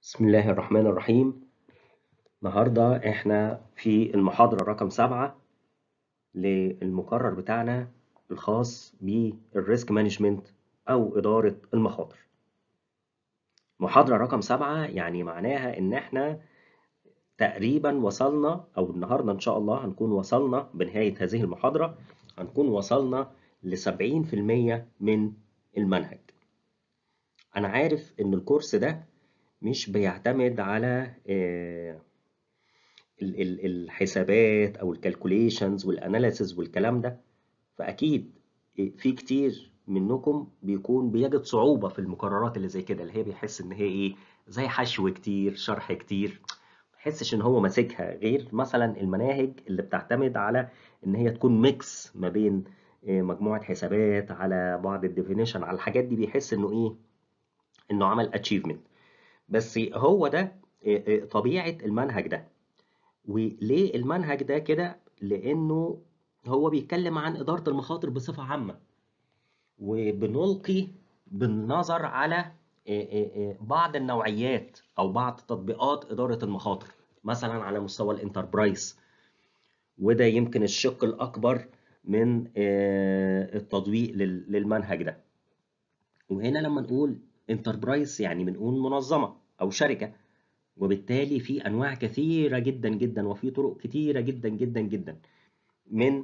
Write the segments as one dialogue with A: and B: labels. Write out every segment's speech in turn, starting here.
A: بسم الله الرحمن الرحيم النهاردة إحنا في المحاضرة رقم سبعة للمقرر بتاعنا الخاص بالريسك مانجمنت أو إدارة المخاطر محاضرة رقم سبعة يعني معناها إن إحنا تقريبا وصلنا أو النهاردة إن شاء الله هنكون وصلنا بنهاية هذه المحاضرة هنكون وصلنا لسبعين في المية من المنهج أنا عارف إن الكورس ده مش بيعتمد على آه، ال- ال- الحسابات او الكالكوليشنز والاناليسز والكلام ده فاكيد في كتير منكم بيكون بيجد صعوبة في المقررات اللي زي كده اللي هي بيحس ان هي ايه زي حشو كتير شرح كتير ما يحسش ان هو ماسكها غير مثلا المناهج اللي بتعتمد على ان هي تكون ميكس ما بين آه، مجموعة حسابات على بعض الديفينيشن على الحاجات دي بيحس انه ايه انه عمل اتشيفمنت بس هو ده آه، آه، طبيعة المنهج ده وليه المنهج ده كده لأنه هو بيتكلم عن إدارة المخاطر بصفة عامة وبنلقي بالنظر على آه، آه، آه، بعض النوعيات أو بعض تطبيقات إدارة المخاطر مثلا على مستوى الانتربرايز وده يمكن الشق الأكبر من آه، التطبيق لل- للمنهج ده وهنا لما نقول انتربرايز يعني بنقول منظمة أو شركة وبالتالي في أنواع كثيرة جدا جدا وفي طرق كثيرة جدا جدا جدا من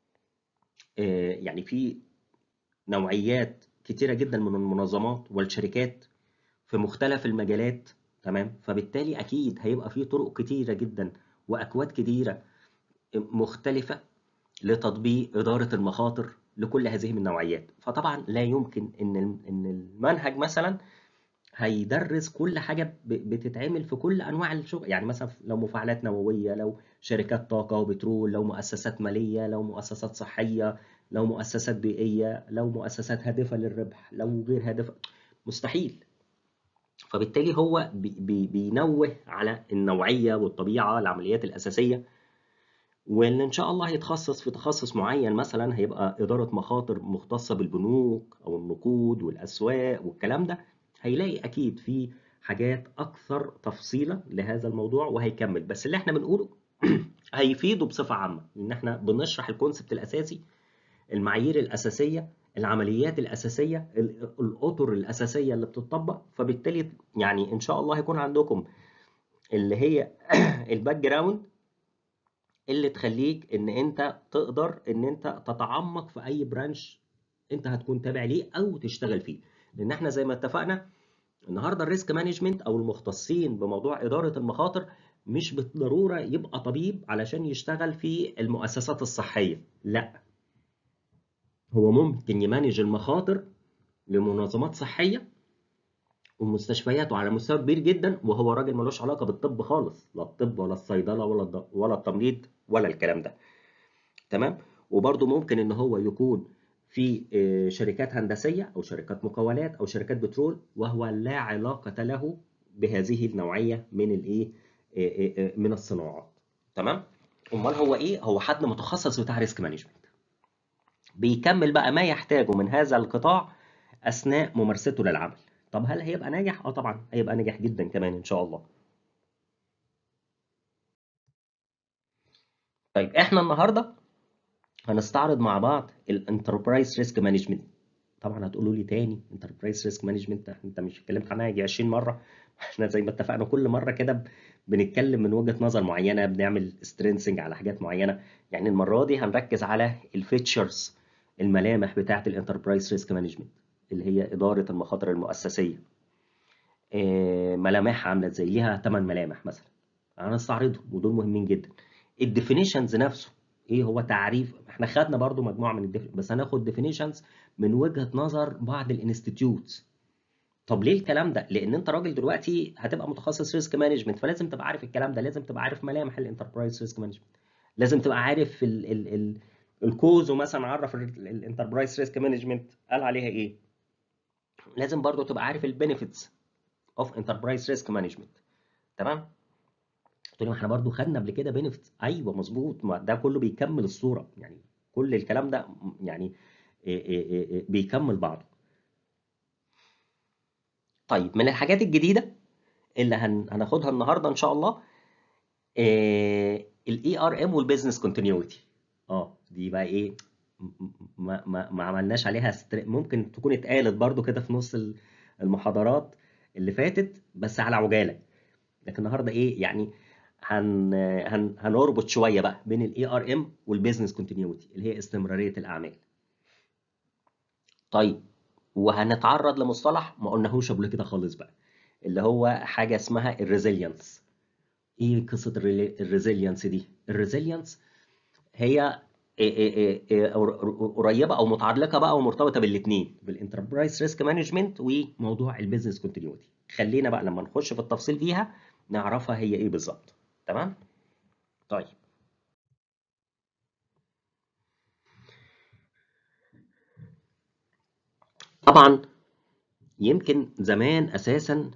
A: آه، يعني في نوعيات كثيرة جدا من المنظمات والشركات في مختلف المجالات تمام فبالتالي أكيد هيبقى في طرق كثيرة جدا وأكواد كثيرة مختلفة لتطبيق إدارة المخاطر لكل هذه من النوعيات فطبعا لا يمكن إن إن المنهج مثلا هيدرس كل حاجة ب- بتتعمل في كل أنواع الشغل يعني مثلا لو مفاعلات نووية لو شركات طاقة وبترول لو مؤسسات مالية لو مؤسسات صحية لو مؤسسات بيئية لو مؤسسات هادفة للربح لو غير هادفة مستحيل فبالتالي هو بي بي بينوه على النوعية والطبيعة العمليات الأساسية واللي إن شاء الله هيتخصص في تخصص معين مثلا هيبقى إدارة مخاطر مختصة بالبنوك أو النقود والأسواق والكلام ده هيلاقي أكيد في حاجات أكثر تفصيلا لهذا الموضوع وهيكمل بس اللي إحنا بنقوله هيفيده بصفة عامة إن إحنا بنشرح الكونسبت الأساسي المعايير الأساسية العمليات الأساسية ال- الأطر الأساسية اللي بتطبق فبالتالي يعني إن شاء الله هيكون عندكم اللي هي الباك جراوند اللي تخليك ان انت تقدر ان انت تتعمق في اي برانش انت هتكون تابع ليه او تشتغل فيه لان احنا زي ما اتفقنا النهارده الريسك مانجمنت او المختصين بموضوع اداره المخاطر مش بالضروره يبقى طبيب علشان يشتغل في المؤسسات الصحيه لا هو ممكن يمانج المخاطر لمنظمات صحيه ومستشفيات وعلى مستوى كبير جدا وهو راجل ملوش علاقه بالطب خالص لا الطب ولا الصيدله ولا الد- ولا التمريض ولا الكلام ده تمام وبرضه ممكن ان هو يكون في آه، شركات هندسيه او شركات مقاولات او شركات بترول وهو لا علاقه له بهذه النوعيه من الايه آه، آه، آه، من الصناعات تمام امال هو ايه هو حد متخصص بتاع ريسك مانجمنت بيكمل بقى ما يحتاجه من هذا القطاع اثناء ممارسته للعمل طب هل هيبقى ناجح اه طبعا هيبقى ناجح جدا كمان ان شاء الله طيب احنا النهارده هنستعرض مع بعض الانتربرايز ريسك مانجمنت طبعا هتقولوا لي تاني انتربرايز ريسك مانجمنت انت مش اتكلمت عنها يجي 20 مره احنا زي ما اتفقنا كل مره كده ب- بنتكلم من وجهه نظر معينه بنعمل سترينسنج على حاجات معينه يعني المره دي هنركز على الفيتشرز الملامح بتاعه الانتربرايز ريسك مانجمنت اللي هي اداره المخاطر المؤسسيه آه، ملامحها عامله ازاي ليها 8 ملامح مثلا هنستعرضهم ودول مهمين جدا الديفينيشنز نفسه ايه هو تعريف احنا خدنا برضو مجموعه من الديف... بس هناخد ديفينيشنز من وجهه نظر بعض الانستتيوتس طب ليه الكلام ده لان انت راجل دلوقتي هتبقى متخصص ريسك مانجمنت فلازم تبقى عارف الكلام ده لازم تبقى عارف ملامح الانتربرايز ريسك مانجمنت لازم تبقى عارف ال ال ال الكوزو مثلا عرف الانتربرايز ريسك مانجمنت قال عليها ايه لازم برضو تبقى عارف البينيفيتس اوف انتربرايز ريسك مانجمنت تمام قلت له ما احنا برضو خدنا قبل كده بينفيتس ايوه مظبوط ما ده كله بيكمل الصوره يعني كل الكلام ده يعني إيه إيه إيه إيه بيكمل بعضه طيب من الحاجات الجديده اللي هن... هناخدها النهارده ان شاء الله الاي ار ام والبيزنس كونتينيوتي اه دي بقى ايه ما, ما, ما عملناش عليها ستر... ممكن تكون اتقالت برضو كده في نص المحاضرات اللي فاتت بس على عجاله لكن النهارده ايه يعني هن... هن... هنربط شويه بقى بين الاي ار ام والبيزنس كونتينيوتي اللي هي استمراريه الاعمال طيب وهنتعرض لمصطلح ما قلناهوش قبل كده خالص بقى اللي هو حاجه اسمها الريزيلينس ايه قصه الريزيلينس دي الريزيلينس هي قريبه او متعلقه بقى ومرتبطه بالاثنين بالانتربرايز ريسك مانجمنت وموضوع البيزنس كونتينيوتي خلينا بقى لما نخش في التفصيل فيها نعرفها هي ايه بالظبط تمام طيب طبعا يمكن زمان اساسا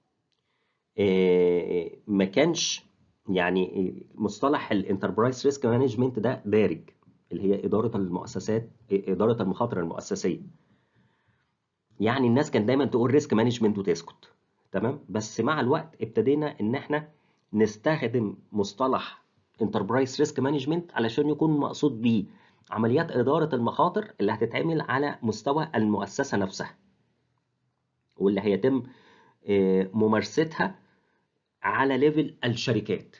A: ما كانش يعني مصطلح الانتربرايز ريسك مانجمنت ده دارج اللي هي اداره المؤسسات اداره المخاطر المؤسسيه يعني الناس كانت دايما تقول ريسك مانجمنت وتسكت تمام بس مع الوقت ابتدينا ان احنا نستخدم مصطلح انتربرايز ريسك مانجمنت علشان يكون مقصود بيه عمليات اداره المخاطر اللي هتتعمل على مستوى المؤسسه نفسها واللي هيتم ممارستها على ليفل الشركات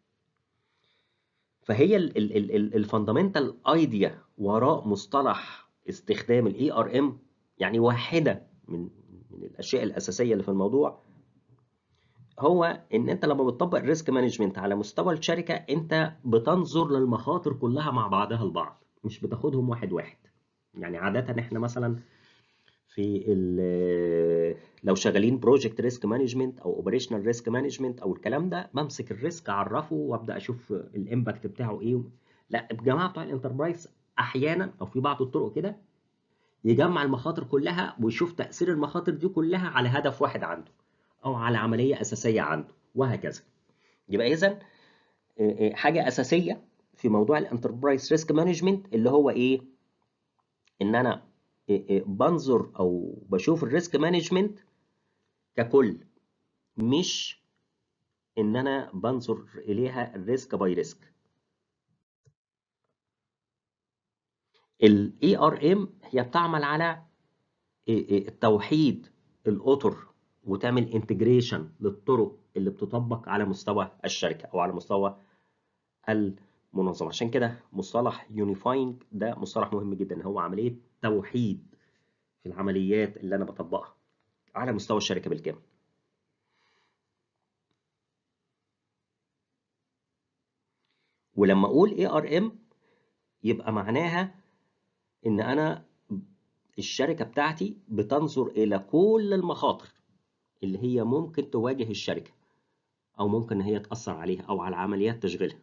A: فهي الفاندامنتال ايديا وراء مصطلح استخدام الاي ار ام يعني واحده من من الاشياء الاساسيه اللي في الموضوع هو ان انت لما بتطبق الريسك مانجمنت على مستوى الشركه انت بتنظر للمخاطر كلها مع بعضها البعض مش بتاخدهم واحد واحد يعني عاده احنا مثلا في لو شغالين بروجكت ريسك مانجمنت او اوبريشنال ريسك مانجمنت او الكلام ده بمسك الريسك اعرفه وابدا اشوف الامباكت بتاعه ايه لا الجماعه بتوع الانتربرايز احيانا او في بعض الطرق كده يجمع المخاطر كلها ويشوف تاثير المخاطر دي كلها على هدف واحد عنده او على عمليه اساسيه عنده وهكذا يبقى اذا حاجه اساسيه في موضوع الانتربرايز ريسك مانجمنت اللي هو ايه ان انا بنظر او بشوف الريسك مانجمنت ككل مش ان انا بنظر اليها ريسك باي ريسك الاي ار ام هي بتعمل على توحيد الاطر وتعمل انتجريشن للطرق اللي بتطبق على مستوى الشركه او على مستوى المنظمه عشان كده مصطلح يونيفاينج ده مصطلح مهم جدا هو عمليه توحيد في العمليات اللي انا بطبقها على مستوى الشركه بالكامل ولما اقول اي ار ام يبقى معناها ان انا الشركه بتاعتي بتنظر الى كل المخاطر اللي هي ممكن تواجه الشركه او ممكن ان هي تاثر عليها او على عمليات تشغيلها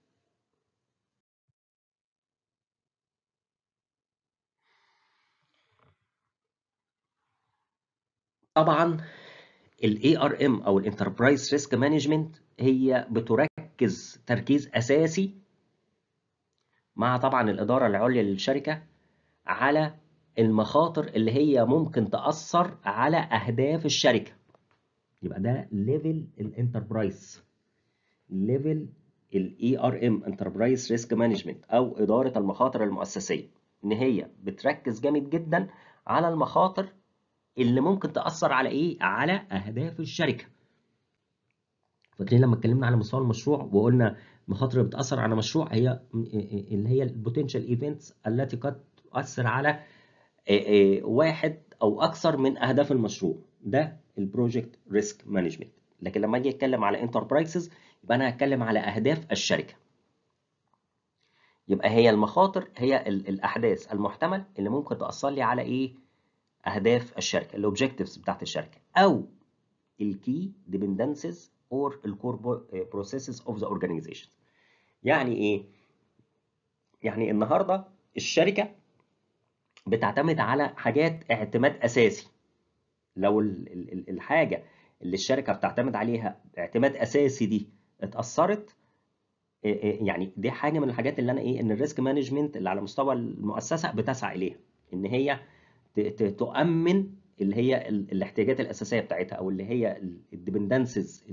A: طبعا الاي ار ام او الانتربرايز ريسك مانجمنت هي بتركز تركيز اساسي مع طبعا الاداره العليا للشركه على المخاطر اللي هي ممكن تاثر على اهداف الشركه يبقى ده ليفل الانتربرايز ليفل الاي ار ام انتربرايز ريسك مانجمنت او اداره المخاطر المؤسسيه ان هي بتركز جامد جدا على المخاطر اللي ممكن تاثر على ايه على اهداف الشركه فاكرين لما اتكلمنا على مستوى المشروع وقلنا مخاطر اللي بتاثر على مشروع هي اللي هي البوتنشال ايفنتس التي قد تؤثر على واحد او اكثر من اهداف المشروع ده البروجكت ريسك مانجمنت لكن لما اجي اتكلم على انتربرايزز يبقى انا هتكلم على اهداف الشركه يبقى هي المخاطر هي الاحداث المحتمل اللي ممكن تاثر لي على ايه اهداف الشركه الاوبجكتيفز بتاعت الشركه او الكي ديبندنسز اور الكور بروسيسز اوف ذا اورجانيزيشن يعني ايه يعني النهارده الشركه بتعتمد على حاجات اعتماد اساسي لو الحاجه اللي الشركه بتعتمد عليها اعتماد اساسي دي اتاثرت يعني دي حاجه من الحاجات اللي انا ايه ان الريسك مانجمنت اللي على مستوى المؤسسه بتسعى اليها ان هي تؤمن اللي هي ال- الاحتياجات الاساسيه بتاعتها او اللي هي الديبندنسز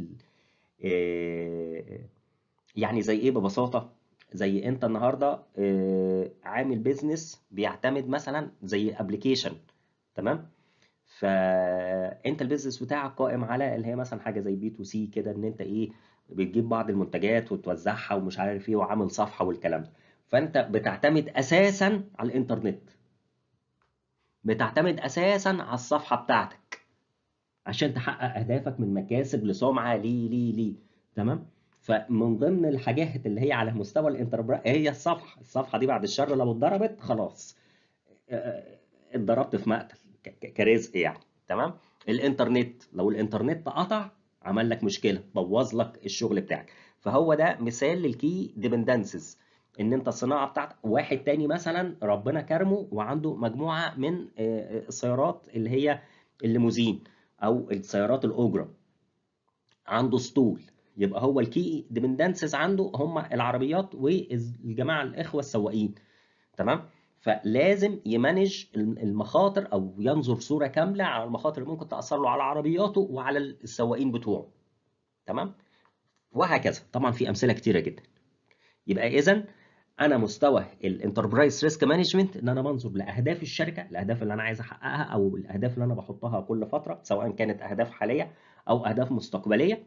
A: يعني زي ايه ببساطه زي انت النهارده آه، عامل بيزنس بيعتمد مثلا زي ابلكيشن تمام فانت البيزنس بتاعك قائم على اللي هي مثلا حاجه زي بي تو سي كده ان انت ايه بتجيب بعض المنتجات وتوزعها ومش عارف ايه وعامل صفحه والكلام ده فانت بتعتمد اساسا على الانترنت بتعتمد اساسا على الصفحه بتاعتك عشان تحقق اهدافك من مكاسب لسمعه ليه ليه ليه تمام فمن ضمن الحاجات اللي هي على مستوى الانتربرايز هي الصفحه الصفحه دي بعد الشر لو اتضربت خلاص آه، اتضربت في مقتل ك- ك- كرزق يعني تمام الانترنت لو الانترنت قطع عمل لك مشكله بوظ لك الشغل بتاعك فهو ده مثال للكي ديبندنسز ان انت الصناعه بتاعت واحد تاني مثلا ربنا كرمه وعنده مجموعه من آه، آه، السيارات اللي هي الليموزين او السيارات الاجره عنده اسطول يبقى هو الكي ديبندنسز عنده هم العربيات والجماعه الاخوه السواقين تمام فلازم يمانج المخاطر او ينظر صوره كامله على المخاطر اللي ممكن تاثر له على عربياته وعلى السواقين بتوعه تمام وهكذا طبعا في امثله كتيره جدا يبقى اذا انا مستوى الانتربرايز ريسك مانجمنت ان انا بنظر لاهداف الشركه الاهداف اللي انا عايز احققها او الاهداف اللي انا بحطها كل فتره سواء كانت اهداف حاليه او اهداف مستقبليه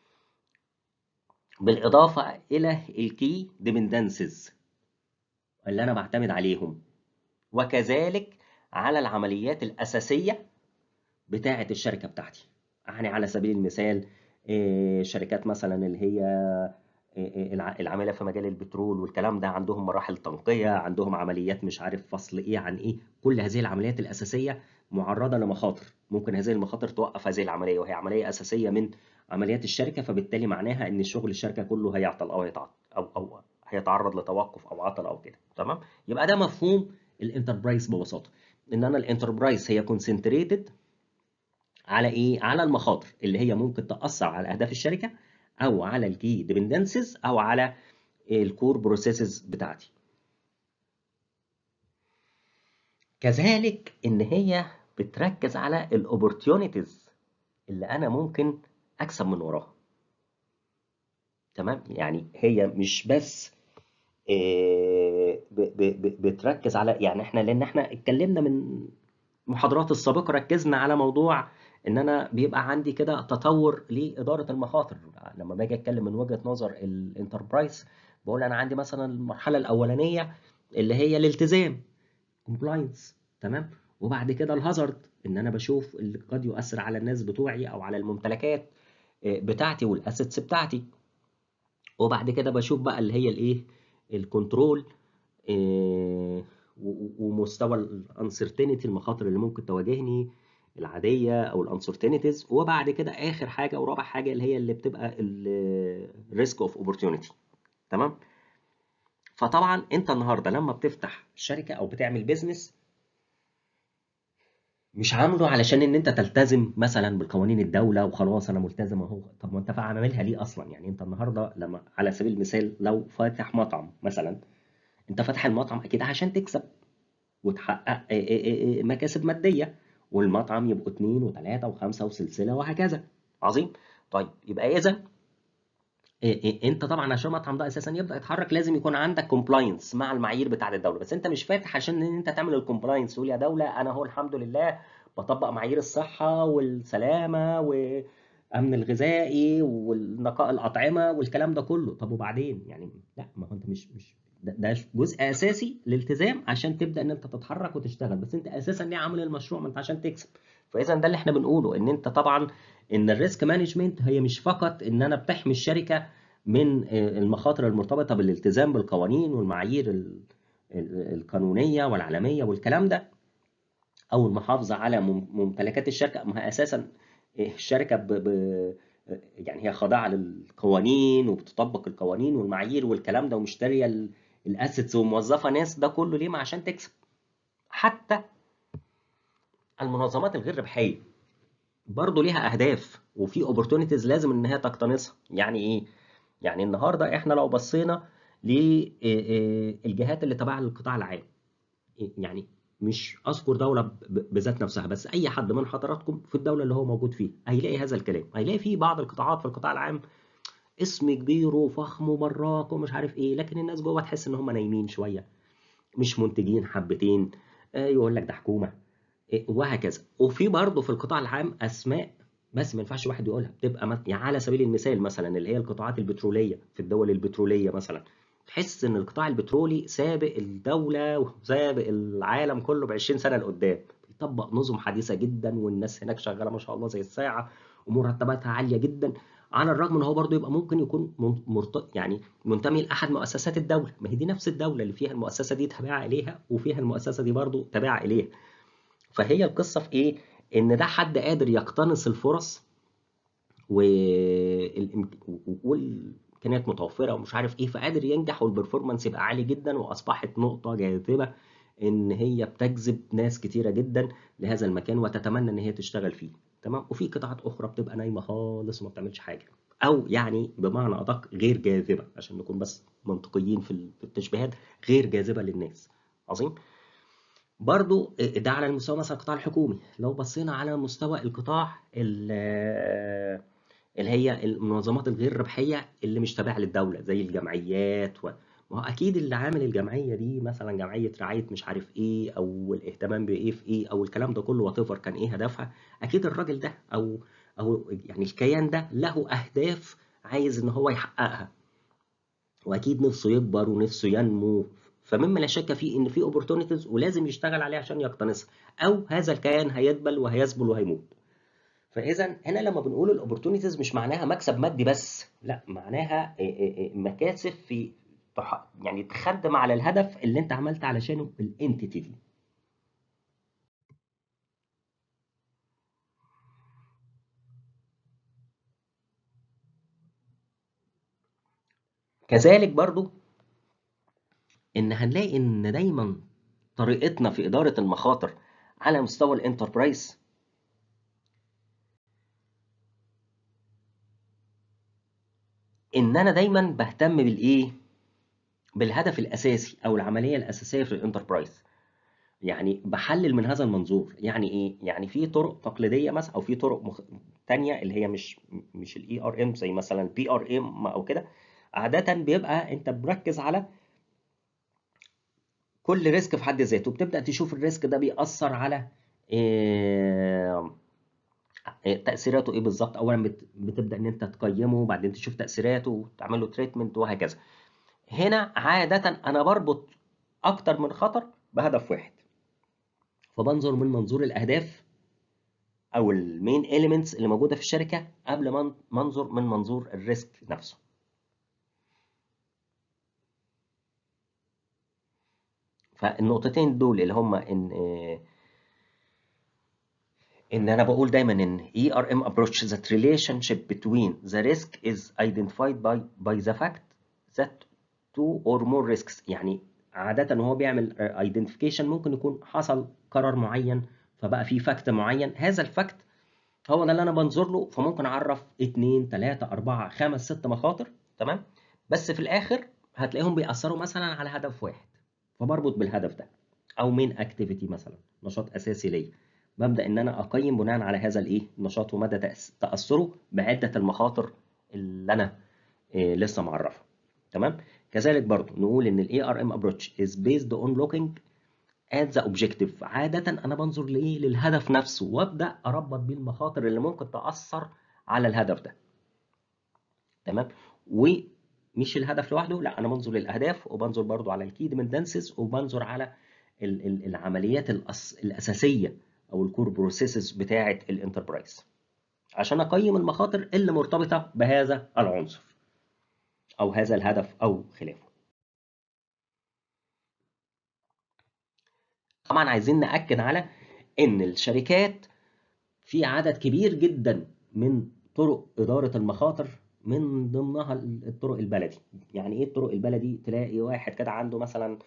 A: بالاضافه الى الكي ديبندنسز اللي انا بعتمد عليهم وكذلك على العمليات الاساسيه بتاعه الشركه بتاعتي يعني على سبيل المثال إيه، شركات مثلا اللي هي إيه، الع- العامله في مجال البترول والكلام ده عندهم مراحل تنقيه عندهم عمليات مش عارف فصل ايه عن ايه كل هذه العمليات الاساسيه معرضه لمخاطر ممكن هذه المخاطر توقف هذه العمليه وهي عمليه اساسيه من عمليات الشركه فبالتالي معناها ان شغل الشركه كله هيعطل او هيتعطل او او هيتعرض لتوقف او عطل او كده تمام يبقى ده مفهوم الانتربرايز ببساطه ان انا الانتربرايز هي كونسنتريتد على ايه على المخاطر اللي هي ممكن تاثر على اهداف الشركه او على الكي ديبندنسز او على الكور بروسيسز بتاعتي كذلك ان هي بتركز على الاوبورتيونيتيز اللي انا ممكن اكسب من وراها تمام يعني هي مش بس آه، ب- ب- ب- بتركز على يعني احنا لان احنا اتكلمنا من المحاضرات السابقه ركزنا على موضوع ان انا بيبقى عندي كده تطور لاداره المخاطر لما باجي اتكلم من وجهه نظر الانتربرايز بقول انا عندي مثلا المرحله الاولانيه اللي هي الالتزام كومبلاينس تمام وبعد كده الهازارد ان انا بشوف اللي قد يؤثر على الناس بتوعي او على الممتلكات آه، بتاعتي والاسيتس بتاعتي وبعد كده بشوف بقى اللي هي الايه الكنترول آه، و- و- ومستوى الانسرتينتي المخاطر اللي ممكن تواجهني العاديه او الانسرتينتيز وبعد كده اخر حاجه ورابع حاجه اللي هي اللي بتبقى الريسك اوف اوبورتيونيتي تمام فطبعا انت النهارده لما بتفتح شركه او بتعمل بيزنس مش عامله علشان ان انت تلتزم مثلا بالقوانين الدوله وخلاص انا ملتزم اهو طب ما انت عاملها ليه اصلا يعني انت النهارده لما على سبيل المثال لو فاتح مطعم مثلا انت فاتح المطعم اكيد عشان تكسب وتحقق إيه إيه إيه مكاسب ماديه والمطعم يبقوا اتنين وتلاته وخمسه وسلسله وهكذا عظيم طيب يبقى اذا إيه إيه انت طبعا عشان المطعم ده اساسا يبدا يتحرك لازم يكون عندك كومبلاينس مع المعايير بتاعه الدوله بس انت مش فاتح عشان ان انت تعمل الكومبلاينس تقول يا دوله انا هو الحمد لله بطبق معايير الصحه والسلامه وامن الغذائي والنقاء الاطعمه والكلام ده كله طب وبعدين يعني لا ما هو انت مش مش ده, ده جزء اساسي للالتزام عشان تبدا ان انت تتحرك وتشتغل بس انت اساسا ليه عامل المشروع ما انت عشان تكسب فاذا ده اللي احنا بنقوله ان انت طبعا ان الريسك مانجمنت هي مش فقط ان انا بتحمي الشركه من المخاطر المرتبطه بالالتزام بالقوانين والمعايير ال- ال- القانونيه والعالميه والكلام ده او المحافظه على مم- ممتلكات الشركه ما هي اساسا الشركه ب... ب... يعني هي خاضعه للقوانين وبتطبق القوانين والمعايير والكلام ده ومشتريه الاسيتس وموظفه ناس ده كله ليه ما عشان تكسب حتى المنظمات الغير ربحيه برضه ليها اهداف وفي اوبورتونيتيز لازم ان هي تقتنصها يعني ايه يعني النهارده احنا لو بصينا للجهات اللي تبع القطاع العام يعني مش اذكر دوله ب- بذات نفسها بس اي حد من حضراتكم في الدوله اللي هو موجود فيها هيلاقي هذا الكلام هيلاقي في بعض القطاعات في القطاع العام اسم كبير وفخم وبراق ومش عارف ايه لكن الناس جوه تحس ان هم نايمين شويه مش منتجين حبتين آه، يقول لك ده حكومه إيه، وهكذا وفي برضه في القطاع العام اسماء بس ما ينفعش واحد يقولها بتبقى مت- يعني على سبيل المثال مثلا اللي هي القطاعات البتروليه في الدول البتروليه مثلا تحس ان القطاع البترولي سابق الدوله وسابق العالم كله ب 20 سنه لقدام بيطبق نظم حديثه جدا والناس هناك شغاله ما شاء الله زي الساعه ومرتباتها عاليه جدا على الرغم ان هو برضه يبقى ممكن يكون من- مرت... يعني منتمي لاحد مؤسسات الدوله ما هي دي نفس الدوله اللي فيها المؤسسه دي تابعه اليها وفيها المؤسسه دي برضه تابعه اليها فهي القصه في ايه ان ده حد قادر يقتنص الفرص والإمك- والامكانيات متوفره ومش عارف ايه فقادر ينجح والبرفورمانس يبقى عالي جدا واصبحت نقطه جاذبه ان هي بتجذب ناس كتيره جدا لهذا المكان وتتمنى ان هي تشتغل فيه تمام وفي قطاعات اخرى بتبقى نايمه خالص وما بتعملش حاجه او يعني بمعنى ادق غير جاذبه عشان نكون بس منطقيين في ال- في التشبيهات غير جاذبه للناس عظيم برضو ده على المستوى مثلا القطاع الحكومي لو بصينا على مستوى القطاع ال- اللي هي المنظمات الغير ربحية اللي مش تابعة للدولة زي الجمعيات و... ما هو أكيد اللي عامل الجمعية دي مثلا جمعية رعاية مش عارف إيه أو الاهتمام بإيه في إيه أو الكلام ده كله وات كان إيه هدفها أكيد الراجل ده أو أو يعني الكيان ده له أهداف عايز إن هو يحققها واكيد نفسه يكبر ونفسه ينمو فمما لا شك فيه ان في اوبورتونيتيز ولازم يشتغل عليها عشان يقتنصها او هذا الكيان هيدبل وهيذبل وهيموت فاذا هنا لما بنقول الاوبورتونيتيز مش معناها مكسب مادي بس لا معناها إيه إيه إيه مكاسب في تح- يعني تخدم على الهدف اللي انت عملت علشانه الانتيتي دي كذلك برضو ان هنلاقي ان دايما طريقتنا في اداره المخاطر على مستوى الانتربرايز ان انا دايما بهتم بالايه بالهدف الاساسي او العمليه الاساسيه في الانتربرايز يعني بحلل من هذا المنظور يعني ايه يعني في طرق تقليديه مثلا او في طرق مخ... تانية اللي هي مش مش الاي ار ام زي مثلا البي ار ام او كده عاده بيبقى انت مركز على كل ريسك في حد ذاته بتبدا تشوف الريسك ده بيأثر على إيه تأثيراته ايه بالظبط اولا بت... بتبدا ان انت تقيمه وبعدين تشوف تأثيراته وتعمل له تريتمنت وهكذا هنا عادة انا بربط اكتر من خطر بهدف واحد فبنظر من منظور الاهداف او المين اليمنتس اللي موجوده في الشركه قبل ما منظر من منظور الريسك نفسه فالنقطتين دول اللي هم ان ان انا بقول دايما ان ERM approach that relationship between the risk is identified by by the fact that two or more risks يعني عادة وهو بيعمل identification ممكن يكون حصل قرار معين فبقى في فاكت معين هذا الفاكت هو ده اللي انا بنظر له فممكن اعرف 2 3 4 5 6 مخاطر تمام بس في الاخر هتلاقيهم بيأثروا مثلا على هدف واحد فبربط بالهدف ده او مين اكتيفيتي مثلا نشاط اساسي ليا ببدا ان انا اقيم بناء على هذا الايه النشاط ومدى تاثره بعده المخاطر اللي انا إيه لسه معرفها تمام كذلك برضو نقول ان الاي ار ام ابروتش is based on looking at the objective عاده انا بنظر لايه للهدف نفسه وابدا اربط بيه المخاطر اللي ممكن تاثر على الهدف ده تمام ومش الهدف لوحده لا انا بنظر للاهداف وبنظر برضو على الكي ديبندنسز وبنظر على ال ال العمليات الأس الاساسيه او الكور بروسيسز بتاعه الانتربرايز عشان اقيم المخاطر اللي مرتبطه بهذا العنصر او هذا الهدف او خلافه طبعا عايزين ناكد على ان الشركات في عدد كبير جدا من طرق اداره المخاطر من ضمنها الطرق البلدي يعني ايه الطرق البلدي تلاقي واحد كده عنده مثلا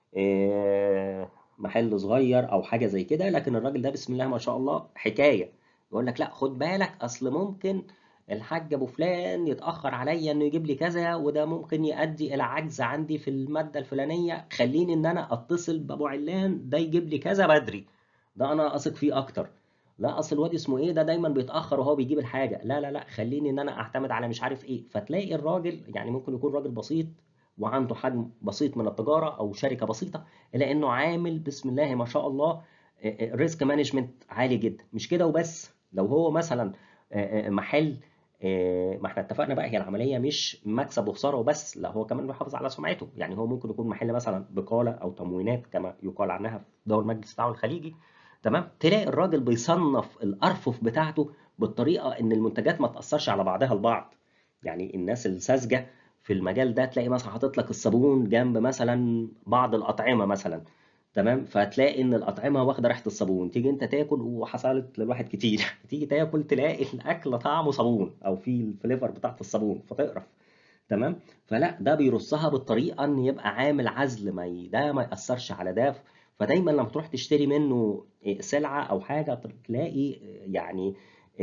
A: محل صغير او حاجه زي كده لكن الراجل ده بسم الله ما شاء الله حكايه يقول لك لا خد بالك اصل ممكن الحاج ابو فلان يتاخر عليا انه يجيب لي كذا وده ممكن يؤدي الى عجز عندي في الماده الفلانيه خليني ان انا اتصل بابو علان ده يجيب لي كذا بدري ده انا اثق فيه اكتر لا اصل الواد اسمه ايه ده دايما بيتاخر وهو بيجيب الحاجه لا لا لا خليني ان انا اعتمد على مش عارف ايه فتلاقي الراجل يعني ممكن يكون راجل بسيط وعنده حجم بسيط من التجاره او شركه بسيطه الا انه عامل بسم الله ما شاء الله ريسك مانجمنت عالي جدا مش كده وبس لو هو مثلا محل ما احنا اتفقنا بقى هي العمليه مش مكسب وخساره وبس لا هو كمان بيحافظ على سمعته يعني هو ممكن يكون محل مثلا بقاله او تموينات كما يقال عنها في دول مجلس التعاون الخليجي تمام تلاقي الراجل بيصنف الارفف بتاعته بالطريقه ان المنتجات ما تاثرش على بعضها البعض يعني الناس الساذجه في المجال ده تلاقي مثلا حاطط لك الصابون جنب مثلا بعض الاطعمه مثلا تمام فتلاقي ان الاطعمه واخده ريحه الصابون تيجي انت تاكل وحصلت للواحد كتير تيجي تاكل تلاقي الاكل طعمه صابون او فيه الفليفر بتاعت الصابون فتقرف تمام فلا ده بيرصها بالطريقه ان يبقى عامل عزل ما ده ما ياثرش على ده فدايما لما تروح تشتري منه سلعه او حاجه تلاقي يعني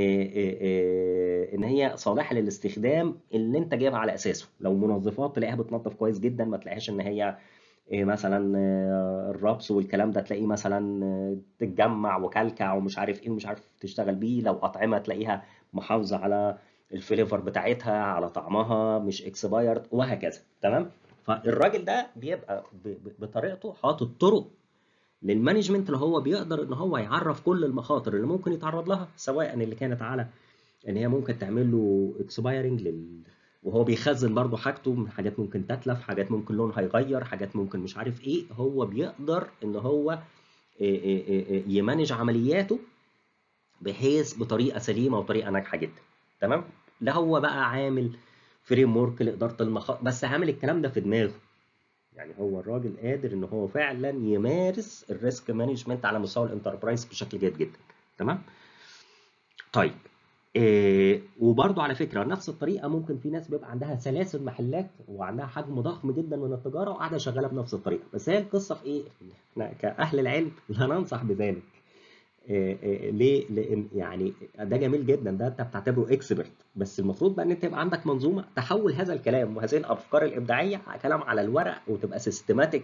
A: ان هي صالحه للاستخدام اللي انت جايبها على اساسه لو منظفات تلاقيها بتنظف كويس جدا ما تلاقيهاش ان هي مثلا الربس والكلام ده تلاقيه مثلا تتجمع وكلكع ومش عارف ايه ومش عارف تشتغل بيه لو اطعمه تلاقيها محافظه على الفليفر بتاعتها على طعمها مش اكسبايرد وهكذا تمام فالراجل ده بيبقى بطريقته حاطط طرق للمانجمنت اللي هو بيقدر ان هو يعرف كل المخاطر اللي ممكن يتعرض لها سواء اللي كانت على ان هي ممكن تعمل له اكسبايرنج لل وهو بيخزن برضه حاجته من حاجات ممكن تتلف حاجات ممكن لونها يغير حاجات ممكن مش عارف ايه هو بيقدر ان هو يمانج عملياته بحيث بطريقه سليمه وطريقه ناجحه جدا تمام لا هو بقى عامل فريم ورك لاداره المخاطر بس عامل الكلام ده في دماغه يعني هو الراجل قادر ان هو فعلا يمارس الريسك مانجمنت على مستوى الانتربرايز بشكل جيد جدا تمام طيب إيه وبرضه على فكره نفس الطريقه ممكن في ناس بيبقى عندها سلاسل محلات وعندها حجم ضخم جدا من التجاره وقاعده شغاله بنفس الطريقه بس هي القصه في ايه؟ احنا كاهل العلم لا ننصح بذلك إيه إيه ليه؟ لان يعني ده جميل جدا ده انت بتعتبره اكسبرت بس المفروض بقى ان انت يبقى عندك منظومه تحول هذا الكلام وهذه الافكار الابداعيه كلام على الورق وتبقى سيستماتيك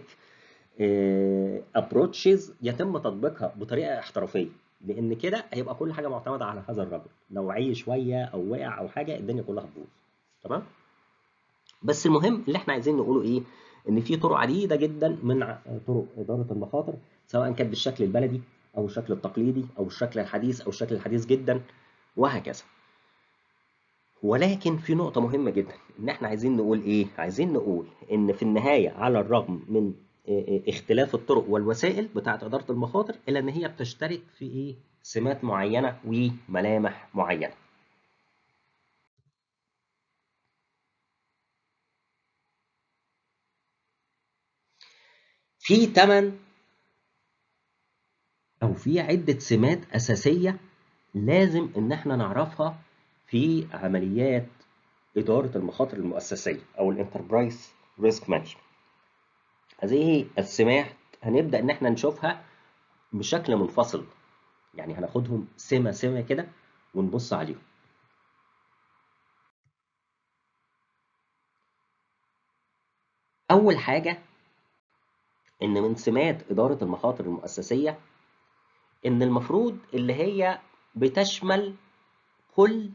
A: ابروتشز يتم تطبيقها بطريقه احترافيه لان كده هيبقى كل حاجه معتمده على هذا الرجل لو عي شويه او وقع او حاجه الدنيا كلها هتبوظ تمام بس المهم اللي احنا عايزين نقوله ايه ان في طرق عديده جدا من طرق اداره المخاطر سواء كانت بالشكل البلدي او الشكل التقليدي او الشكل الحديث او الشكل الحديث جدا وهكذا ولكن في نقطه مهمه جدا ان احنا عايزين نقول ايه عايزين نقول ان في النهايه على الرغم من اختلاف الطرق والوسائل بتاعت اداره المخاطر الا ان هي بتشترك في ايه سمات معينه وملامح معينه في ثمان او في عده سمات اساسيه لازم ان احنا نعرفها في عمليات اداره المخاطر المؤسسيه او الانتربرايز ريسك مانجمنت هذه السمات هنبدا ان احنا نشوفها بشكل منفصل يعني هناخدهم سمه سمه كده ونبص عليهم اول حاجه ان من سمات اداره المخاطر المؤسسيه ان المفروض اللي هي بتشمل كل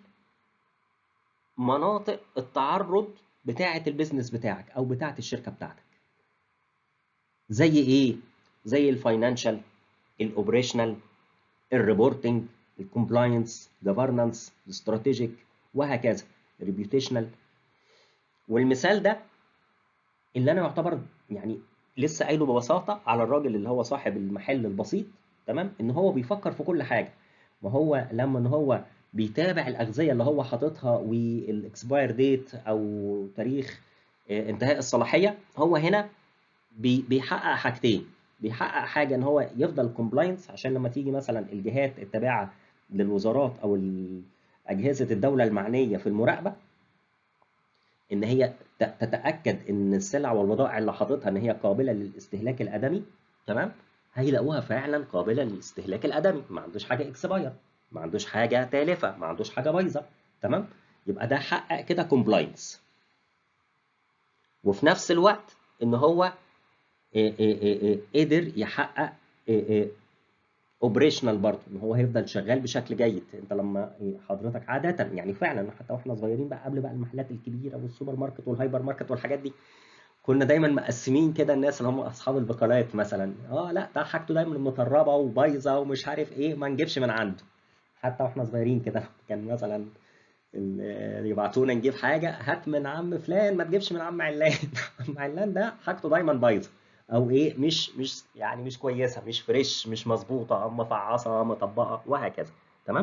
A: مناطق التعرض بتاعه البيزنس بتاعك او بتاعه الشركه بتاعتك زي ايه زي الفاينانشال الاوبريشنال الريبورتنج الكومبلاينس جفرنانس الاستراتيجيك وهكذا ريبيوتيشنال والمثال ده اللي انا يعتبر يعني لسه قايله ببساطه على الراجل اللي هو صاحب المحل البسيط تمام ان هو بيفكر في كل حاجه ما هو لما ان هو بيتابع الاغذيه اللي هو حاططها والاكسباير ديت او تاريخ انتهاء الصلاحيه هو هنا بيحقق حاجتين بيحقق حاجه ان هو يفضل كومبلاينس عشان لما تيجي مثلا الجهات التابعه للوزارات او اجهزه الدوله المعنيه في المراقبه ان هي تتاكد ان السلع والبضائع اللي حاططها ان هي قابله للاستهلاك الادمي تمام هيلاقوها فعلا قابله للاستهلاك الادمي ما عندوش حاجه اكسباير ما عندوش حاجه تالفه ما عندوش حاجه بايظه تمام يبقى ده حقق كده كومبلاينس وفي نفس الوقت ان هو إيه إيه إيه قدر يحقق اوبريشنال برضه ان هو هيفضل شغال بشكل جيد انت لما حضرتك عاده يعني فعلا حتى واحنا صغيرين بقى قبل بقى المحلات الكبيره والسوبر ماركت والهايبر ماركت والحاجات دي كنا دايما مقسمين كده الناس اللي هم اصحاب البقالات مثلا اه لا ده حاجته دايما مطربه وبايظه ومش عارف ايه ما نجيبش من عنده حتى واحنا صغيرين كده كان مثلا يبعتونا نجيب حاجه هات من عم فلان ما تجيبش من عم علان عم علان ده حاجته دايما بايظه او ايه مش مش يعني مش كويسه مش فريش مش مظبوطه مفعصه مطبقه وهكذا تمام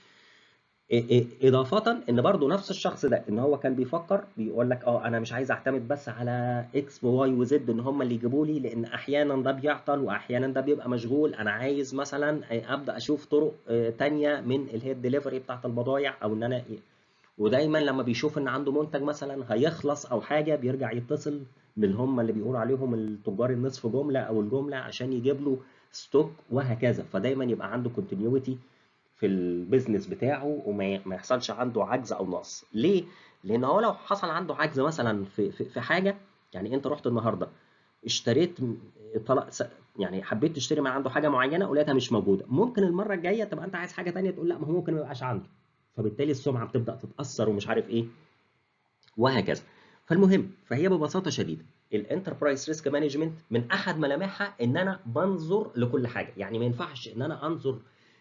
A: اضافه ان برضو نفس الشخص ده ان هو كان بيفكر بيقول لك اه انا مش عايز اعتمد بس على اكس وواي وزد ان هم اللي يجيبوا لي لان احيانا ده بيعطل واحيانا ده بيبقى مشغول انا عايز مثلا ابدا اشوف طرق تانية من اللي هي الدليفري بتاعت البضايع او ان انا إيه ودايما لما بيشوف ان عنده منتج مثلا هيخلص او حاجه بيرجع يتصل باللي هم اللي بيقولوا عليهم التجار النصف جمله او الجمله عشان يجيب له ستوك وهكذا فدايما يبقى عنده كونتينيوتي في البيزنس بتاعه وما يحصلش عنده عجز او نقص ليه لان هو لو حصل عنده عجز مثلا في في, في حاجه يعني انت رحت النهارده اشتريت طلق يعني حبيت تشتري من عنده حاجه معينه ولقيتها مش موجوده ممكن المره الجايه تبقى انت عايز حاجه ثانيه تقول لا ما هو ممكن ما يبقاش عنده فبالتالي السمعه بتبدا تتاثر ومش عارف ايه وهكذا فالمهم فهي ببساطه شديده الانتربرايز ريسك مانجمنت من احد ملامحها ان انا بنظر لكل حاجه يعني ما ينفعش ان انا انظر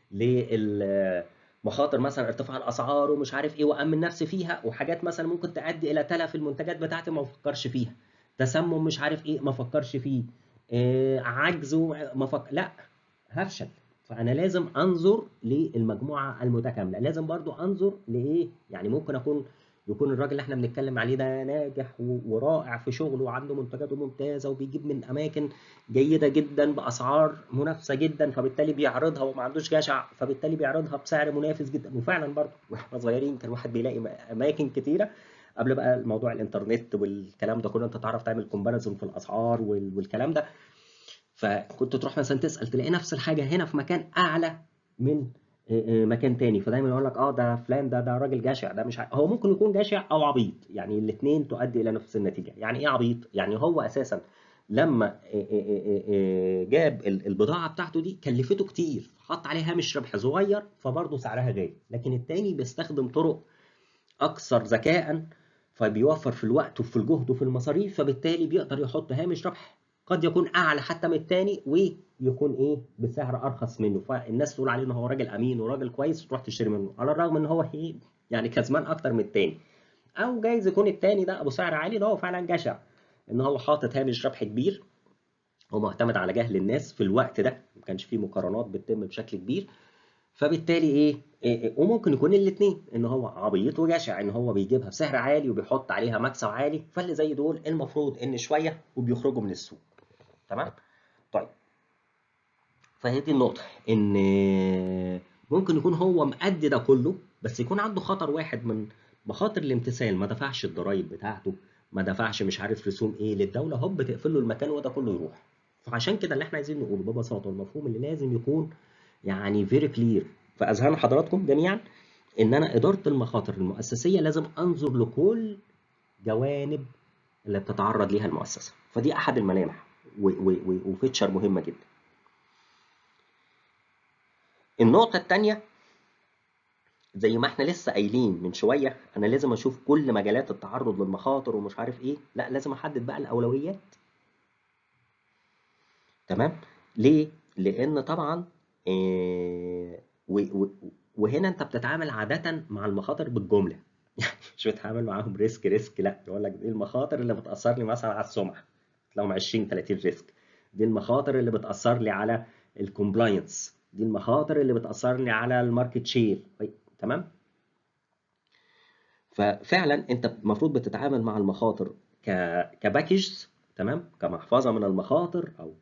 A: للمخاطر مثلا ارتفاع الاسعار ومش عارف ايه وامن نفسي فيها وحاجات مثلا ممكن تؤدي الى تلف المنتجات بتاعتي ما افكرش فيها تسمم مش عارف ايه ما افكرش فيه آه عجز ما فك... لا هفشل فانا لازم انظر للمجموعه المتكامله لازم برضو انظر لايه يعني ممكن اكون يكون الراجل اللي احنا بنتكلم عليه ده ناجح ورائع في شغله وعنده منتجاته ممتازه وبيجيب من اماكن جيده جدا باسعار منافسه جدا فبالتالي بيعرضها وما عندوش جشع فبالتالي بيعرضها بسعر منافس جدا وفعلا برضه واحنا صغيرين كان الواحد بيلاقي اماكن كتيره قبل بقى موضوع الانترنت والكلام ده كله انت تعرف تعمل كومباريزون في الاسعار والكلام ده فكنت تروح مثلا تسال تلاقي نفس الحاجه هنا في مكان اعلى من مكان تاني فدايما يقول لك اه ده فلان ده ده راجل جشع ده مش ع... هو ممكن يكون جشع او عبيط يعني الاثنين تؤدي الى نفس النتيجه يعني ايه عبيط يعني هو اساسا لما جاب البضاعه بتاعته دي كلفته كتير حط عليها هامش ربح صغير فبرضه سعرها غالي لكن التاني بيستخدم طرق اكثر ذكاء فبيوفر في الوقت وفي الجهد وفي المصاريف فبالتالي بيقدر يحط هامش ربح قد يكون اعلى حتى من الثاني ويكون ايه بسعر ارخص منه فالناس تقول عليه ان هو راجل امين وراجل كويس وتروح تشتري منه على الرغم ان هو ايه يعني كسبان اكتر من الثاني او جايز يكون الثاني ده ابو سعر عالي ده هو فعلا جشع ان هو حاطط هامش ربح كبير ومعتمد على جهل الناس في الوقت ده ما كانش فيه مقارنات بتتم بشكل كبير فبالتالي ايه, إيه وممكن يكون الاثنين ان هو عبيط وجشع ان هو بيجيبها بسعر عالي وبيحط عليها مكسب عالي فاللي زي دول المفروض ان شويه وبيخرجوا من السوق تمام طيب فهي دي النقطه ان ممكن يكون هو مأدي ده كله بس يكون عنده خطر واحد من مخاطر الامتثال ما دفعش الضرايب بتاعته ما دفعش مش عارف رسوم ايه للدوله هوب تقفل له المكان وده كله يروح فعشان كده اللي احنا عايزين نقوله ببساطه المفهوم اللي لازم يكون يعني فيري كلير في اذهان حضراتكم جميعا ان انا اداره المخاطر المؤسسيه لازم انظر لكل جوانب اللي بتتعرض ليها المؤسسه فدي احد الملامح وفيتشر مهمه جدا النقطه الثانيه زي ما احنا لسه قايلين من شويه انا لازم اشوف كل مجالات التعرض للمخاطر ومش عارف ايه لا لازم احدد بقى الاولويات تمام ليه لان طبعا إيه وهنا انت بتتعامل عاده مع المخاطر بالجمله يعني مش بتتعامل معاهم ريسك ريسك لا يقول لك دي المخاطر اللي بتاثر لي مثلا على السمعه تلاقيهم 20 30 ريسك دي المخاطر اللي بتاثر لي على الكومبلاينس دي المخاطر اللي بتاثر لي على الماركت شير تمام ففعلا انت المفروض بتتعامل مع المخاطر ك كباكجز تمام كمحفظه من المخاطر او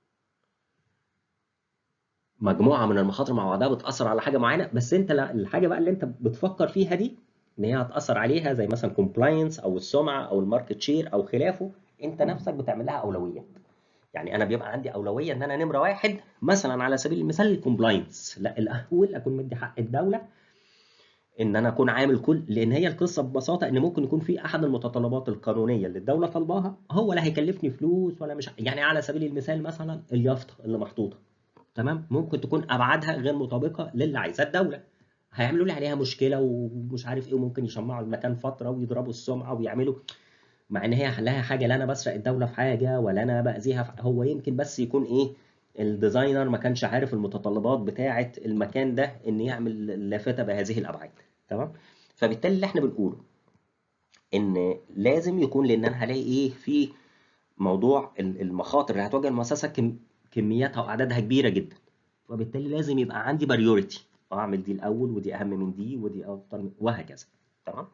A: مجموعه من المخاطر مع بعضها بتاثر على حاجه معينه بس انت الحاجه بقى اللي انت بتفكر فيها دي ان هي هتاثر عليها زي مثلا كومبلاينس او السمعه او الماركت شير او خلافه انت نفسك بتعمل لها اولويات يعني انا بيبقى عندي اولويه ان انا نمره واحد مثلا على سبيل المثال الكومبلاينس لا الاول اكون مدي حق الدوله ان انا اكون عامل كل لان هي القصه ببساطه ان ممكن يكون في احد المتطلبات القانونيه اللي الدوله طالباها هو لا هيكلفني فلوس ولا مش يعني على سبيل المثال مثلا اليافطه اللي محطوطه تمام ممكن تكون ابعادها غير مطابقه للي عايزاه الدوله هيعملوا لي عليها مشكله ومش عارف ايه وممكن يشمعوا المكان فتره ويضربوا السمعه ويعملوا مع ان هي لها حاجه لا انا بسرق الدوله في حاجه ولا انا باذيها في هو يمكن بس يكون ايه الديزاينر ما كانش عارف المتطلبات بتاعه المكان ده ان يعمل لافته بهذه الابعاد تمام فبالتالي اللي احنا بنقوله ان لازم يكون لان انا هلاقي ايه في موضوع المخاطر اللي هتواجه المؤسسه كم كمياتها واعدادها كبيره جدا وبالتالي لازم يبقى عندي بريوريتي اعمل دي الاول ودي اهم من دي ودي افضل من وهكذا تمام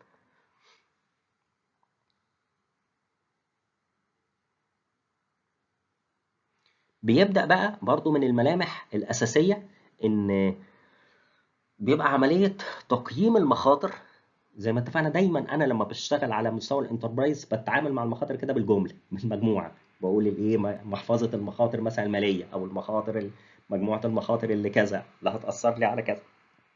A: بيبدا بقى برضو من الملامح الاساسيه ان بيبقى عمليه تقييم المخاطر زي ما اتفقنا دايما انا لما بشتغل على مستوى الانتربرايز بتعامل مع المخاطر كده بالجمله بالمجموعه بقول الايه محفظه المخاطر مثلا الماليه او المخاطر مجموعه المخاطر اللي كذا اللي هتاثر لي على كذا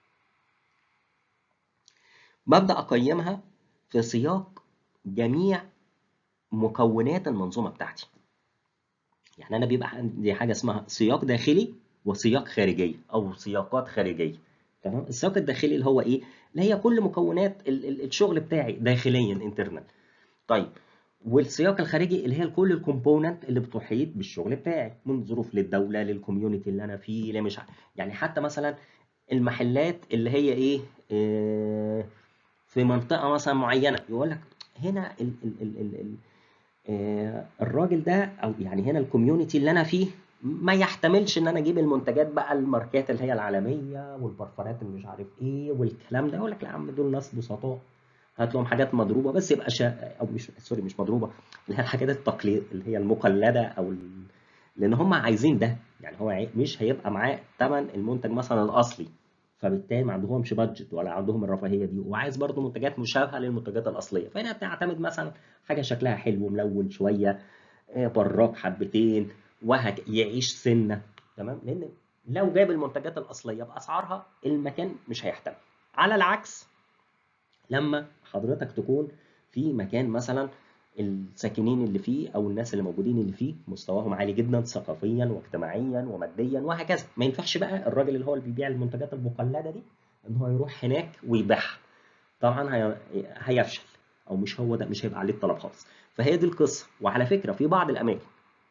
A: ببدا اقيمها في سياق جميع مكونات المنظومه بتاعتي يعني انا بيبقى عندي حاجه اسمها سياق داخلي وسياق خارجي او سياقات خارجيه تمام السياق الداخلي اللي هو ايه اللي هي كل مكونات الشغل بتاعي داخليا انترنال طيب والسياق الخارجي اللي هي كل الكومبوننت اللي بتحيط بالشغل بتاعي من ظروف للدوله للكوميونتي اللي انا فيه لا مش يعني حتى مثلا المحلات اللي هي ايه آه في منطقه مثلا معينه يقول لك هنا ال ال ال ال ال آه الراجل ده او يعني هنا الكوميونتي اللي انا فيه ما يحتملش ان انا اجيب المنتجات بقى الماركات اللي هي العالميه والبرفانات اللي مش عارف ايه والكلام ده يقول لك لا يا عم دول ناس بسطاء هات لهم حاجات مضروبه بس يبقى شا... او مش سوري مش مضروبه اللي هي الحاجات التقليد اللي هي المقلده او ال... لان هم عايزين ده يعني هو مش هيبقى معاه ثمن المنتج مثلا الاصلي فبالتالي ما عندهمش بادجت ولا عندهم الرفاهيه دي وعايز برضه منتجات مشابهه للمنتجات الاصليه فهنا بتعتمد مثلا حاجه شكلها حلو ملون شويه براق حبتين وهك يعيش سنه تمام لان لو جاب المنتجات الاصليه باسعارها المكان مش هيحتمل على العكس لما حضرتك تكون في مكان مثلا الساكنين اللي فيه او الناس اللي موجودين اللي فيه مستواهم عالي جدا ثقافيا واجتماعيا وماديا وهكذا ما ينفعش بقى الراجل اللي هو اللي بيبيع المنتجات المقلده دي ان هو يروح هناك ويبيعها طبعا هي... هيفشل او مش هو ده مش هيبقى عليه الطلب خالص فهي دي القصه وعلى فكره في بعض الاماكن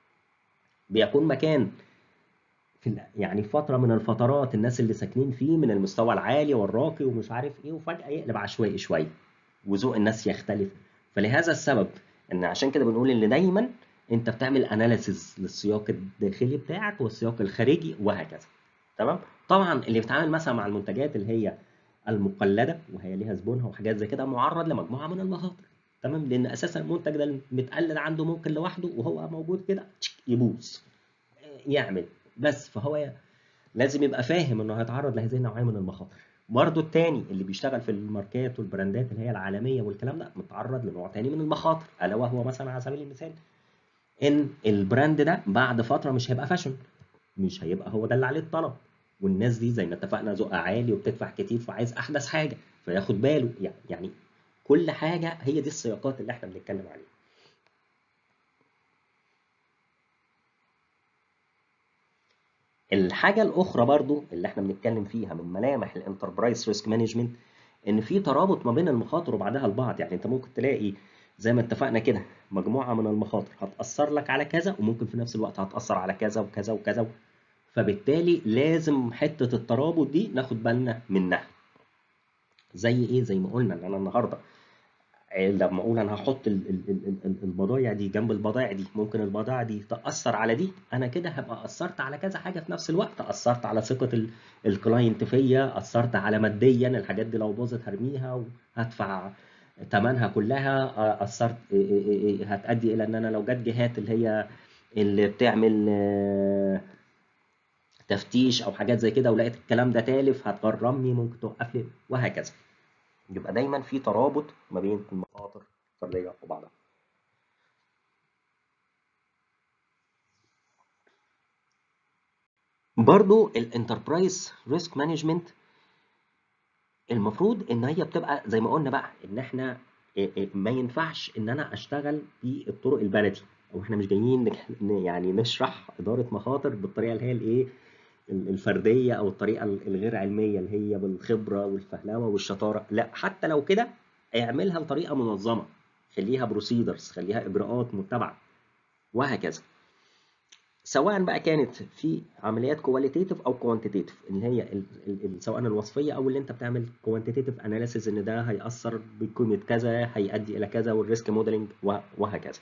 A: بيكون مكان في يعني فتره من الفترات الناس اللي ساكنين فيه من المستوى العالي والراقي ومش عارف ايه وفجاه يقلب عشوائي شويه وذوق الناس يختلف فلهذا السبب ان عشان كده بنقول ان دايما انت بتعمل اناليسيز للسياق الداخلي بتاعك والسياق الخارجي وهكذا تمام طبعا اللي بيتعامل مثلا مع المنتجات اللي هي المقلده وهي ليها زبونها وحاجات زي كده معرض لمجموعه من المخاطر تمام لان اساسا المنتج ده المتقلد عنده ممكن لوحده وهو موجود كده يبوظ يعمل بس فهو لازم يبقى فاهم انه هيتعرض لهذه النوعيه من المخاطر برضه التاني اللي بيشتغل في الماركات والبراندات اللي هي العالميه والكلام ده متعرض لنوع تاني من المخاطر الا وهو مثلا على سبيل المثال ان البراند ده بعد فتره مش هيبقى فاشن مش هيبقى هو ده اللي عليه الطلب والناس دي زي ما اتفقنا ذوقها عالي وبتدفع كتير فعايز احدث حاجه فياخد باله يعني كل حاجه هي دي السياقات اللي احنا بنتكلم عليها الحاجه الاخرى برضو اللي احنا بنتكلم فيها من ملامح الانتربرايز ريسك مانجمنت ان في ترابط ما بين المخاطر وبعدها البعض يعني انت ممكن تلاقي زي ما اتفقنا كده مجموعه من المخاطر هتاثر لك على كذا وممكن في نفس الوقت هتاثر على كذا وكذا وكذا فبالتالي لازم حته الترابط دي ناخد بالنا منها زي ايه زي ما قلنا ان انا النهارده لما اقول انا هحط البضايع دي جنب البضائع دي ممكن البضائع دي تاثر على دي انا كده هبقى اثرت على كذا حاجه في نفس الوقت اثرت على ثقه الكلاينت فيا اثرت على ماديا الحاجات دي لو باظت هرميها وهدفع ثمنها كلها اثرت هتؤدي الى ان انا لو جت جهات اللي هي اللي بتعمل تفتيش او حاجات زي كده ولقيت الكلام ده تالف هتغرمني ممكن توقف لي وهكذا يبقى دايما في ترابط ما بين المخاطر الفرديه وبعضها برضو الانتربرايز ريسك مانجمنت المفروض ان هي بتبقى زي ما قلنا بقى ان احنا إيه إيه ما ينفعش ان انا اشتغل بالطرق البلدي او احنا مش جايين نك- ن- يعني نشرح اداره مخاطر بالطريقه اللي هي الايه ال- الفرديه او الطريقه ال- الغير علميه اللي هي بالخبره والفهلوه والشطاره لا حتى لو كده اعملها بطريقه منظمه خليها بروسيدرز خليها اجراءات متبعه وهكذا سواء بقى كانت في عمليات كواليتيتيف او كوانتيتيف اللي هي ال- ال- ال- سواء الوصفيه او اللي انت بتعمل كوانتيتيف اناليسيز ان ده هيأثر بقيمه كذا هيؤدي الى كذا والريسك موديلنج وهكذا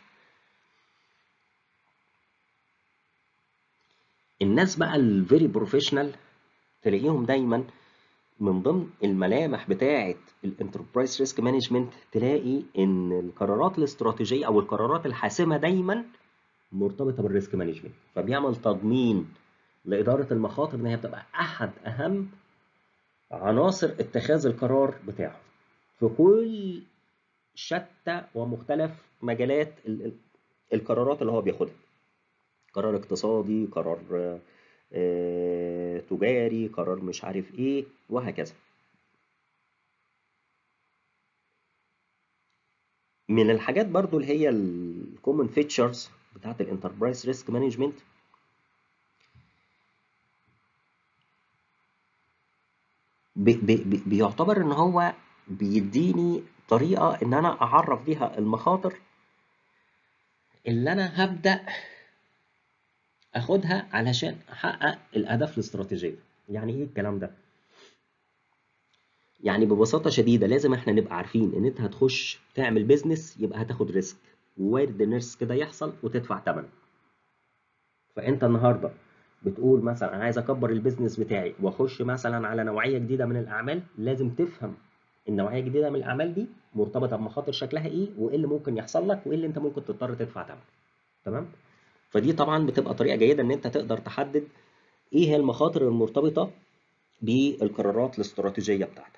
A: الناس بقى الفيري بروفيشنال تلاقيهم دايما من ضمن الملامح بتاعه الانتربرايز ريسك مانجمنت تلاقي ان القرارات الاستراتيجيه او القرارات الحاسمه دايما مرتبطه بالريسك مانجمنت فبيعمل تضمين لاداره المخاطر ان هي بتبقى احد اهم عناصر اتخاذ القرار بتاعه في كل شتى ومختلف مجالات ال- ال- القرارات اللي هو بياخدها قرار اقتصادي قرار آه، آه، تجاري قرار مش عارف ايه وهكذا من الحاجات برضو اللي هي الكومن فيتشرز بتاعت الانتربرايز ريسك مانجمنت بيعتبر ان هو بيديني طريقة ان انا اعرف بيها المخاطر اللي انا هبدأ اخدها علشان احقق الاهداف الاستراتيجية يعني ايه الكلام ده يعني ببساطة شديدة لازم احنا نبقى عارفين ان انت هتخش تعمل بيزنس يبقى هتاخد ريسك وارد ان الريسك ده يحصل وتدفع ثمن فانت النهارده بتقول مثلا انا عايز اكبر البيزنس بتاعي واخش مثلا على نوعيه جديده من الاعمال لازم تفهم النوعيه الجديده من الاعمال دي مرتبطه بمخاطر شكلها ايه وايه اللي ممكن يحصل لك وايه اللي انت ممكن تضطر تدفع ثمنه تمام فدي طبعا بتبقى طريقه جيده ان انت تقدر تحدد ايه هي المخاطر المرتبطه بالقرارات الاستراتيجيه بتاعتك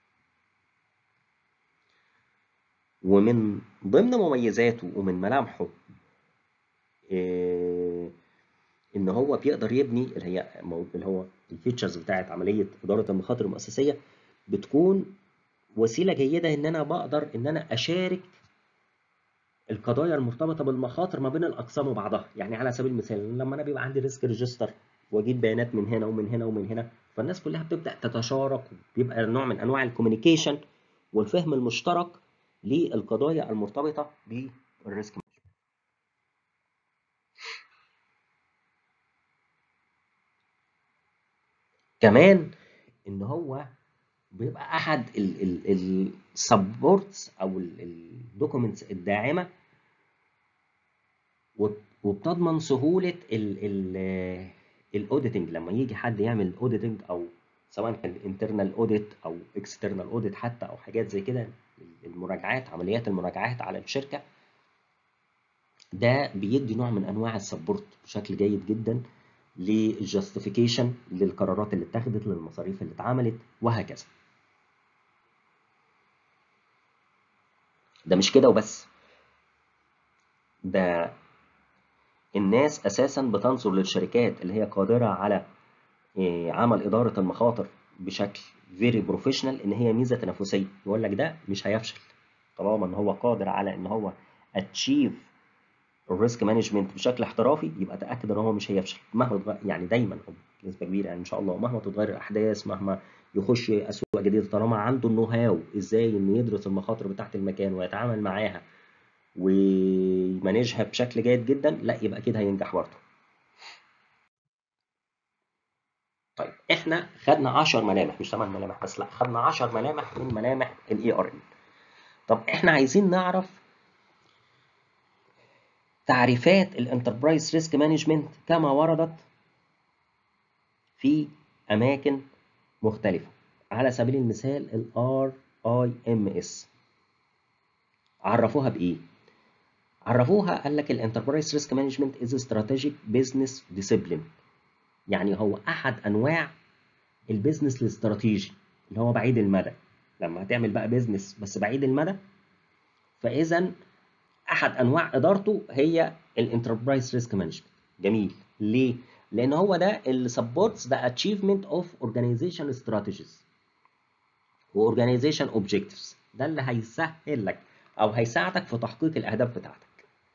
A: ومن ضمن مميزاته ومن ملامحه إيه ان هو بيقدر يبني اللي هي مو- اللي هو الفيتشرز بتاعت عمليه اداره المخاطر المؤسسيه بتكون وسيله جيده ان انا بقدر ان انا اشارك القضايا المرتبطه بالمخاطر ما بين الاقسام وبعضها يعني على سبيل المثال لما انا بيبقى عندي ريسك ريجستر واجيب بيانات من هنا ومن هنا ومن هنا فالناس كلها بتبدا تتشارك بيبقى نوع من انواع الكوميونيكيشن والفهم المشترك للقضايا المرتبطه بالريسك كمان ان هو بيبقى احد السبورتس او الدوكيومنتس الداعمه وب- وبتضمن سهوله الاوديتنج لما يجي حد يعمل اوديتنج او سواء كان انترنال اوديت او اكسترنال اوديت حتى او حاجات زي كده المراجعات عمليات المراجعات على الشركه ده بيدي نوع من انواع السبورت بشكل جيد جدا للجاستيفيكيشن للقرارات اللي اتخذت للمصاريف اللي اتعملت وهكذا ده مش كده وبس ده الناس اساسا بتنظر للشركات اللي هي قادره على إيه، عمل اداره المخاطر بشكل فيري بروفيشنال ان هي ميزه تنافسيه يقول لك ده مش هيفشل طالما ان هو قادر على ان هو اتشيف الريسك مانجمنت بشكل احترافي يبقى تاكد ان هو مش هيفشل مهما تغ- يعني دايما او بنسبه كبيره يعني ان شاء الله مهما تتغير الاحداث مهما يخش اسواق جديده طالما عنده النو هاو ازاي انه يدرس المخاطر بتاعه المكان ويتعامل معاها ويمانجها بشكل جيد جدا لا يبقى كده هينجح برضه طيب احنا خدنا 10 ملامح مش 8 ملامح بس لا خدنا 10 ملامح من ملامح الاي ار ام طب احنا عايزين نعرف تعريفات الانتربرايز ريسك مانجمنت كما وردت في اماكن مختلفه على سبيل المثال ال RIMS عرفوها بايه عرفوها قال لك الانتربرايز ريسك مانجمنت از استراتيجيك بزنس ديسيبلين يعني هو احد انواع البيزنس الاستراتيجي اللي هو بعيد المدى لما هتعمل بقى بيزنس بس بعيد المدى فاذا احد انواع ادارته هي الانتربرايز ريسك مانجمنت جميل ليه لان هو ده اللي supports the achievement of organization strategies واورجانيزيشن اوبجكتيفز ده اللي هيسهل لك او هيساعدك في تحقيق الاهداف بتاعتك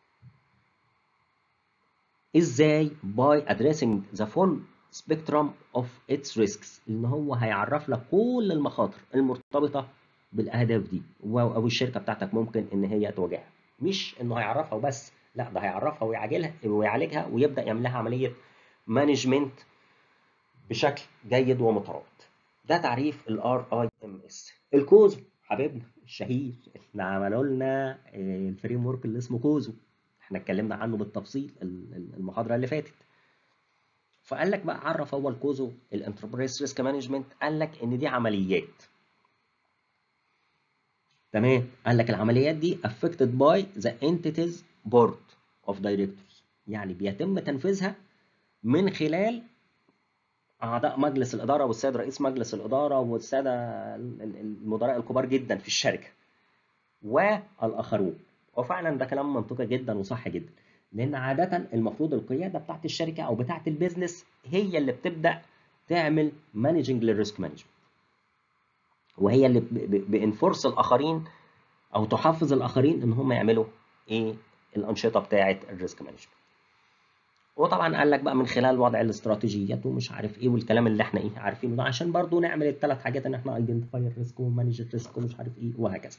A: ازاي باي addressing the full spectrum of its risks ان هو هيعرف لك كل المخاطر المرتبطه بالاهداف دي او الشركه بتاعتك ممكن ان هي تواجهها مش انه هيعرفها وبس لا ده هيعرفها ويعالجها ويعالجها ويبدا يعمل لها عمليه مانجمنت بشكل جيد ومترابط ده تعريف الار اي ام اس الكوزو حبيبنا الشهير احنا عملوا لنا الفريم ورك اللي اسمه كوزو احنا اتكلمنا عنه بالتفصيل المحاضره اللي فاتت فقال لك بقى عرف هو الكوزو الانتربرايز ريسك مانجمنت قال لك ان دي عمليات تمام قال لك العمليات دي affected by the entities board of directors يعني بيتم تنفيذها من خلال اعضاء مجلس الاداره والسيد رئيس مجلس الاداره والساده المدراء الكبار جدا في الشركه والاخرون وفعلا ده كلام منطقي جدا وصح جدا لان عاده المفروض القياده بتاعت الشركه او بتاعت البيزنس هي اللي بتبدا تعمل مانجنج للريسك مانجمنت وهي اللي بانفورس الاخرين او تحفز الاخرين ان هم يعملوا ايه الانشطه بتاعه الريسك مانجمنت وطبعا قال لك بقى من خلال وضع الاستراتيجيات ومش عارف ايه والكلام اللي احنا ايه عارفينه ده عشان برضو نعمل الثلاث حاجات ان احنا ايدنتيفاي الريسك ومانج الريسك ومش عارف ايه وهكذا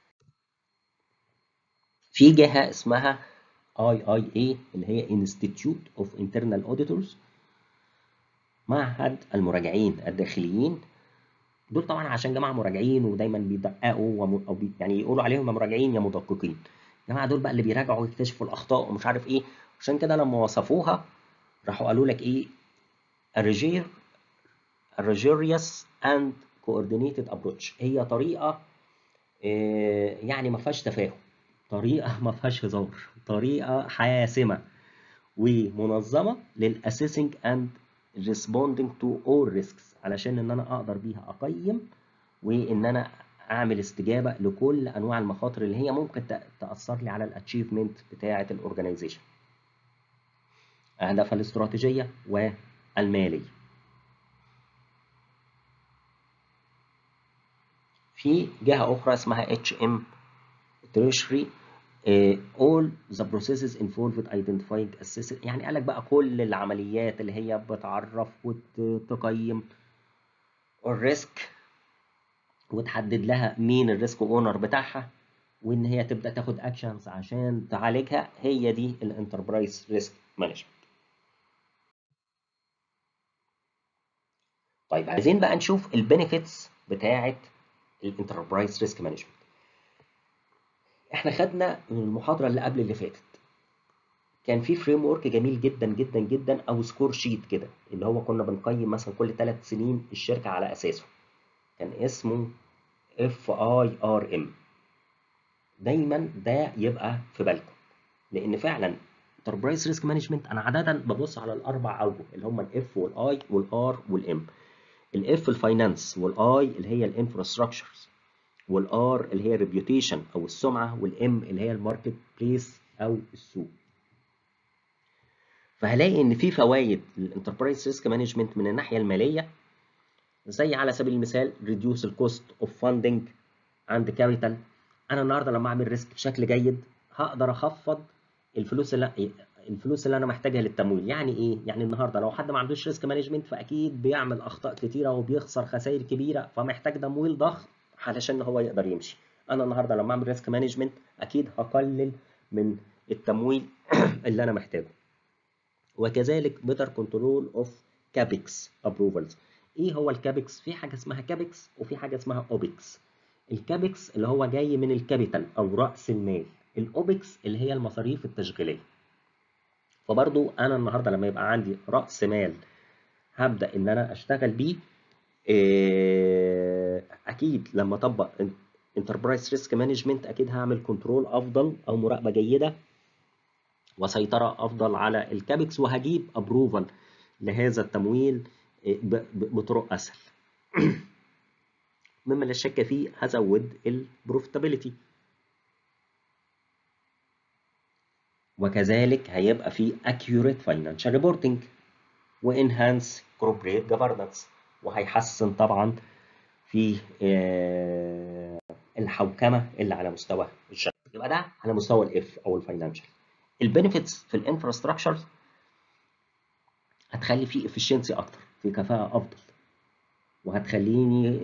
A: في جهه اسمها اي اي اي اللي هي انستيتيوت اوف انترنال اوديتورز معهد المراجعين الداخليين دول طبعا عشان جماعه مراجعين ودايما بيدققوا وم... او بي... يعني يقولوا عليهم يا مراجعين يا مدققين الجماعه دول بقى اللي بيراجعوا ويكتشفوا الاخطاء ومش عارف ايه عشان كده لما وصفوها راحوا قالوا لك ايه الريجير الريجيريوس اند كوردينيتد ابروتش هي طريقه إيه يعني ما فيهاش تفاهم طريقه ما فيهاش هزار طريقه حاسمه ومنظمه للاسيسنج اند responding to all risks علشان ان انا اقدر بيها اقيم وان انا اعمل استجابه لكل انواع المخاطر اللي هي ممكن تاثر لي على الاتشيفمنت بتاعه الاورجنايزيشن اهدافها الاستراتيجيه والماليه في جهه اخرى اسمها اتش ام تريشري all the processes involved identifying assessing يعني قال لك بقى كل العمليات اللي هي بتعرف وتقيم الريسك وتحدد لها مين الريسك اونر بتاعها وان هي تبدا تاخد اكشنز عشان تعالجها هي دي الانتربرايز ريسك مانجمنت طيب عايزين بقى نشوف البينيفيتس بتاعه الانتربرايز ريسك مانجمنت احنا خدنا من المحاضره اللي قبل اللي فاتت كان في فريم ورك جميل جدا جدا جدا او سكور شيت كده اللي هو كنا بنقيم مثلا كل ثلاث سنين الشركه على اساسه كان اسمه اف اي ار ام دايما ده يبقى في بالكم لان فعلا انتربرايز ريسك مانجمنت انا عاده ببص على الاربع اوجه اللي هم الاف والاي والار والام الاف الفاينانس والاي اللي هي الانفراستراكشرز والار اللي هي الريبيوتيشن او السمعه والام اللي هي الماركت بليس او السوق فهلاقي ان في فوائد للانتربرايز ريسك مانجمنت من الناحيه الماليه زي على سبيل المثال ريديوس الكوست اوف فاندنج عند كابيتال انا النهارده لما اعمل ريسك بشكل جيد هقدر اخفض الفلوس اللي الفلوس اللي انا محتاجها للتمويل يعني ايه يعني النهارده لو حد ما عندوش ريسك مانجمنت فاكيد بيعمل اخطاء كتيره وبيخسر خسائر كبيره فمحتاج تمويل ضخم علشان هو يقدر يمشي انا النهارده لما اعمل ريسك مانجمنت اكيد هقلل من التمويل اللي انا محتاجه وكذلك بيتر كنترول اوف كابكس ابروفلز ايه هو الكابكس في حاجه اسمها كابكس وفي حاجه اسمها اوبكس الكابكس اللي هو جاي من الكابيتال او راس المال الاوبكس اللي هي المصاريف التشغيليه فبرضو انا النهارده لما يبقى عندي راس مال هبدا ان انا اشتغل بيه اكيد لما اطبق انتربرايز ريسك مانجمنت اكيد هعمل كنترول افضل او مراقبه جيده وسيطره افضل على الكابكس وهجيب ابروفال لهذا التمويل بطرق اسهل مما لا شك فيه هزود البروفيتابيلتي وكذلك هيبقى فيه accurate financial reporting وانهانس corporate governance وهيحسن طبعا في الحوكمه اللي على مستوى الشركه يبقى ده على مستوى الاف او الفاينانشال البنفيتس في الانفراستراكشر هتخلي فيه افشنسي اكتر في كفاءه افضل وهتخليني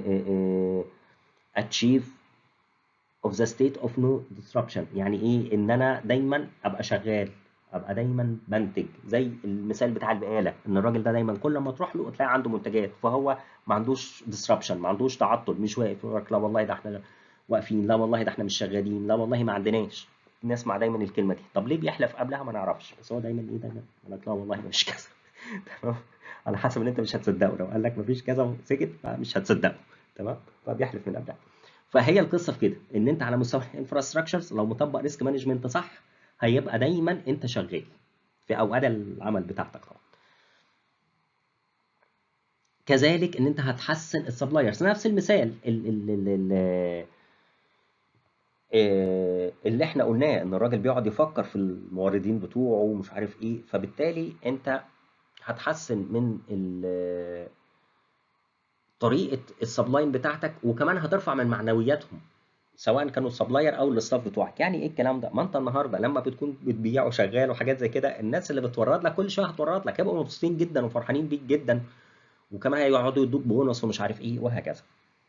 A: اتشيف اوف ذا ستيت اوف نو ديسربشن يعني ايه ان انا دايما ابقى شغال ابقى دايما بنتج زي المثال بتاع البقاله ان الراجل ده دايما كل ما تروح له تلاقي عنده منتجات فهو ما عندوش ديسربشن ما عندوش تعطل مش واقف يقول لك لا والله ده احنا واقفين لا والله ده احنا مش شغالين لا والله ما عندناش نسمع دايما الكلمه دي طب ليه بيحلف قبلها ما نعرفش بس هو دايما ايه دايما يقول لك لا والله مش كذا تمام على حسب ان انت مش هتصدقه لو قال لك مفيش كذا وسكت فمش هتصدقه تمام فبيحلف من قبلها فهي القصه في كده ان انت على مستوى الانفراستراكشرز لو مطبق ريسك مانجمنت صح هيبقى دايما انت شغال في اوقات العمل بتاعتك طبعا كذلك ان انت هتحسن السبلايرز نفس المثال ال ال ال ال اللي احنا قلناه ان الراجل بيقعد يفكر في الموردين بتوعه ومش عارف ايه فبالتالي انت هتحسن من طريقه السبلاين بتاعتك وكمان هترفع من معنوياتهم سواء كانوا السبلاير او الاستاف بتوعك يعني ايه الكلام ده ما انت النهارده لما بتكون بتبيع وشغال وحاجات زي كده الناس اللي بتورد لك كل شويه هتورد لك هيبقوا مبسوطين جدا وفرحانين بيك جدا وكمان هيقعدوا يدوك بونص ومش عارف ايه وهكذا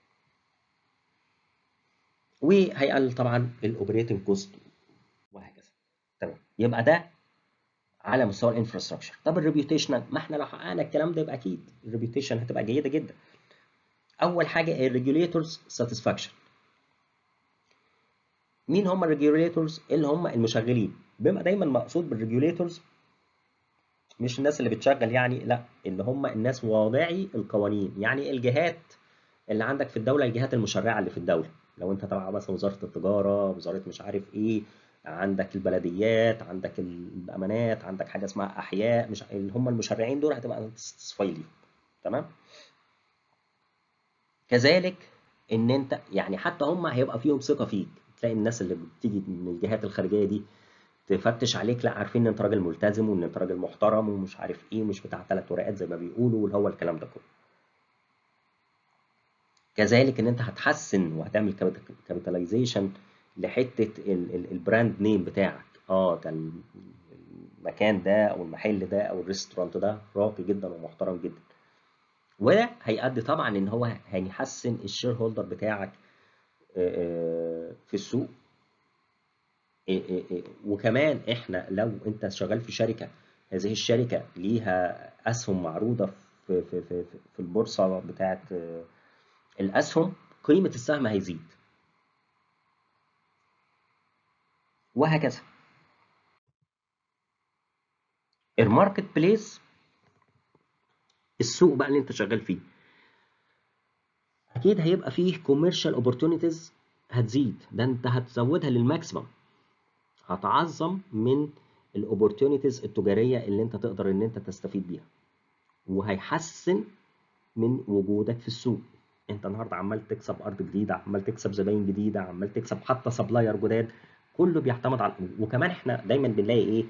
A: وهيقلل طبعا الاوبريتنج كوست وهكذا تمام يبقى ده على مستوى الانفراستراكشر طب الريبيوتيشنال ما احنا لو حققنا الكلام ده يبقى اكيد الريبيوتيشن هتبقى جيده جدا اول حاجه الريجوليتورز ساتسفاكشن مين هم الريجوليتورز اللي هم المشغلين بيبقى دايما مقصود بالريجوليتورز مش الناس اللي بتشغل يعني لا اللي هم الناس واضعي القوانين يعني الجهات اللي عندك في الدوله الجهات المشرعه اللي في الدوله لو انت تبع مثلا وزاره التجاره وزاره مش عارف ايه عندك البلديات عندك الامانات عندك حاجه اسمها احياء مش اللي هم المشرعين دول هتبقى تصفي ليهم تمام كذلك ان انت يعني حتى هم هيبقى فيهم ثقه فيك تلاقي الناس اللي بتيجي من الجهات الخارجيه دي تفتش عليك لا عارفين ان انت راجل ملتزم وان انت راجل محترم ومش عارف ايه مش بتاع ثلاث ورقات زي ما بيقولوا واللي هو الكلام ده كله كذلك ان انت هتحسن وهتعمل كابيتاليزيشن لحته البراند نيم بتاعك اه ده المكان ده او المحل ده او الريستورانت ده راقي جدا ومحترم جدا وده هيؤدي طبعا ان هو هيحسن الشير هولدر بتاعك في السوق وكمان احنا لو انت شغال في شركه هذه الشركه ليها اسهم معروضه في في في في البورصه بتاعه الاسهم قيمه السهم هيزيد وهكذا الماركت بليس السوق بقى اللي انت شغال فيه اكيد هيبقى فيه كوميرشال اوبورتونيتيز هتزيد ده انت هتزودها للماكسيمم هتعظم من الاوبورتونيتيز التجاريه اللي انت تقدر ان انت تستفيد بيها وهيحسن من وجودك في السوق انت النهارده عمال تكسب ارض جديده عمال تكسب زباين جديده عمال تكسب حتى سبلاير جداد كله بيعتمد على وكمان احنا دايما بنلاقي ايه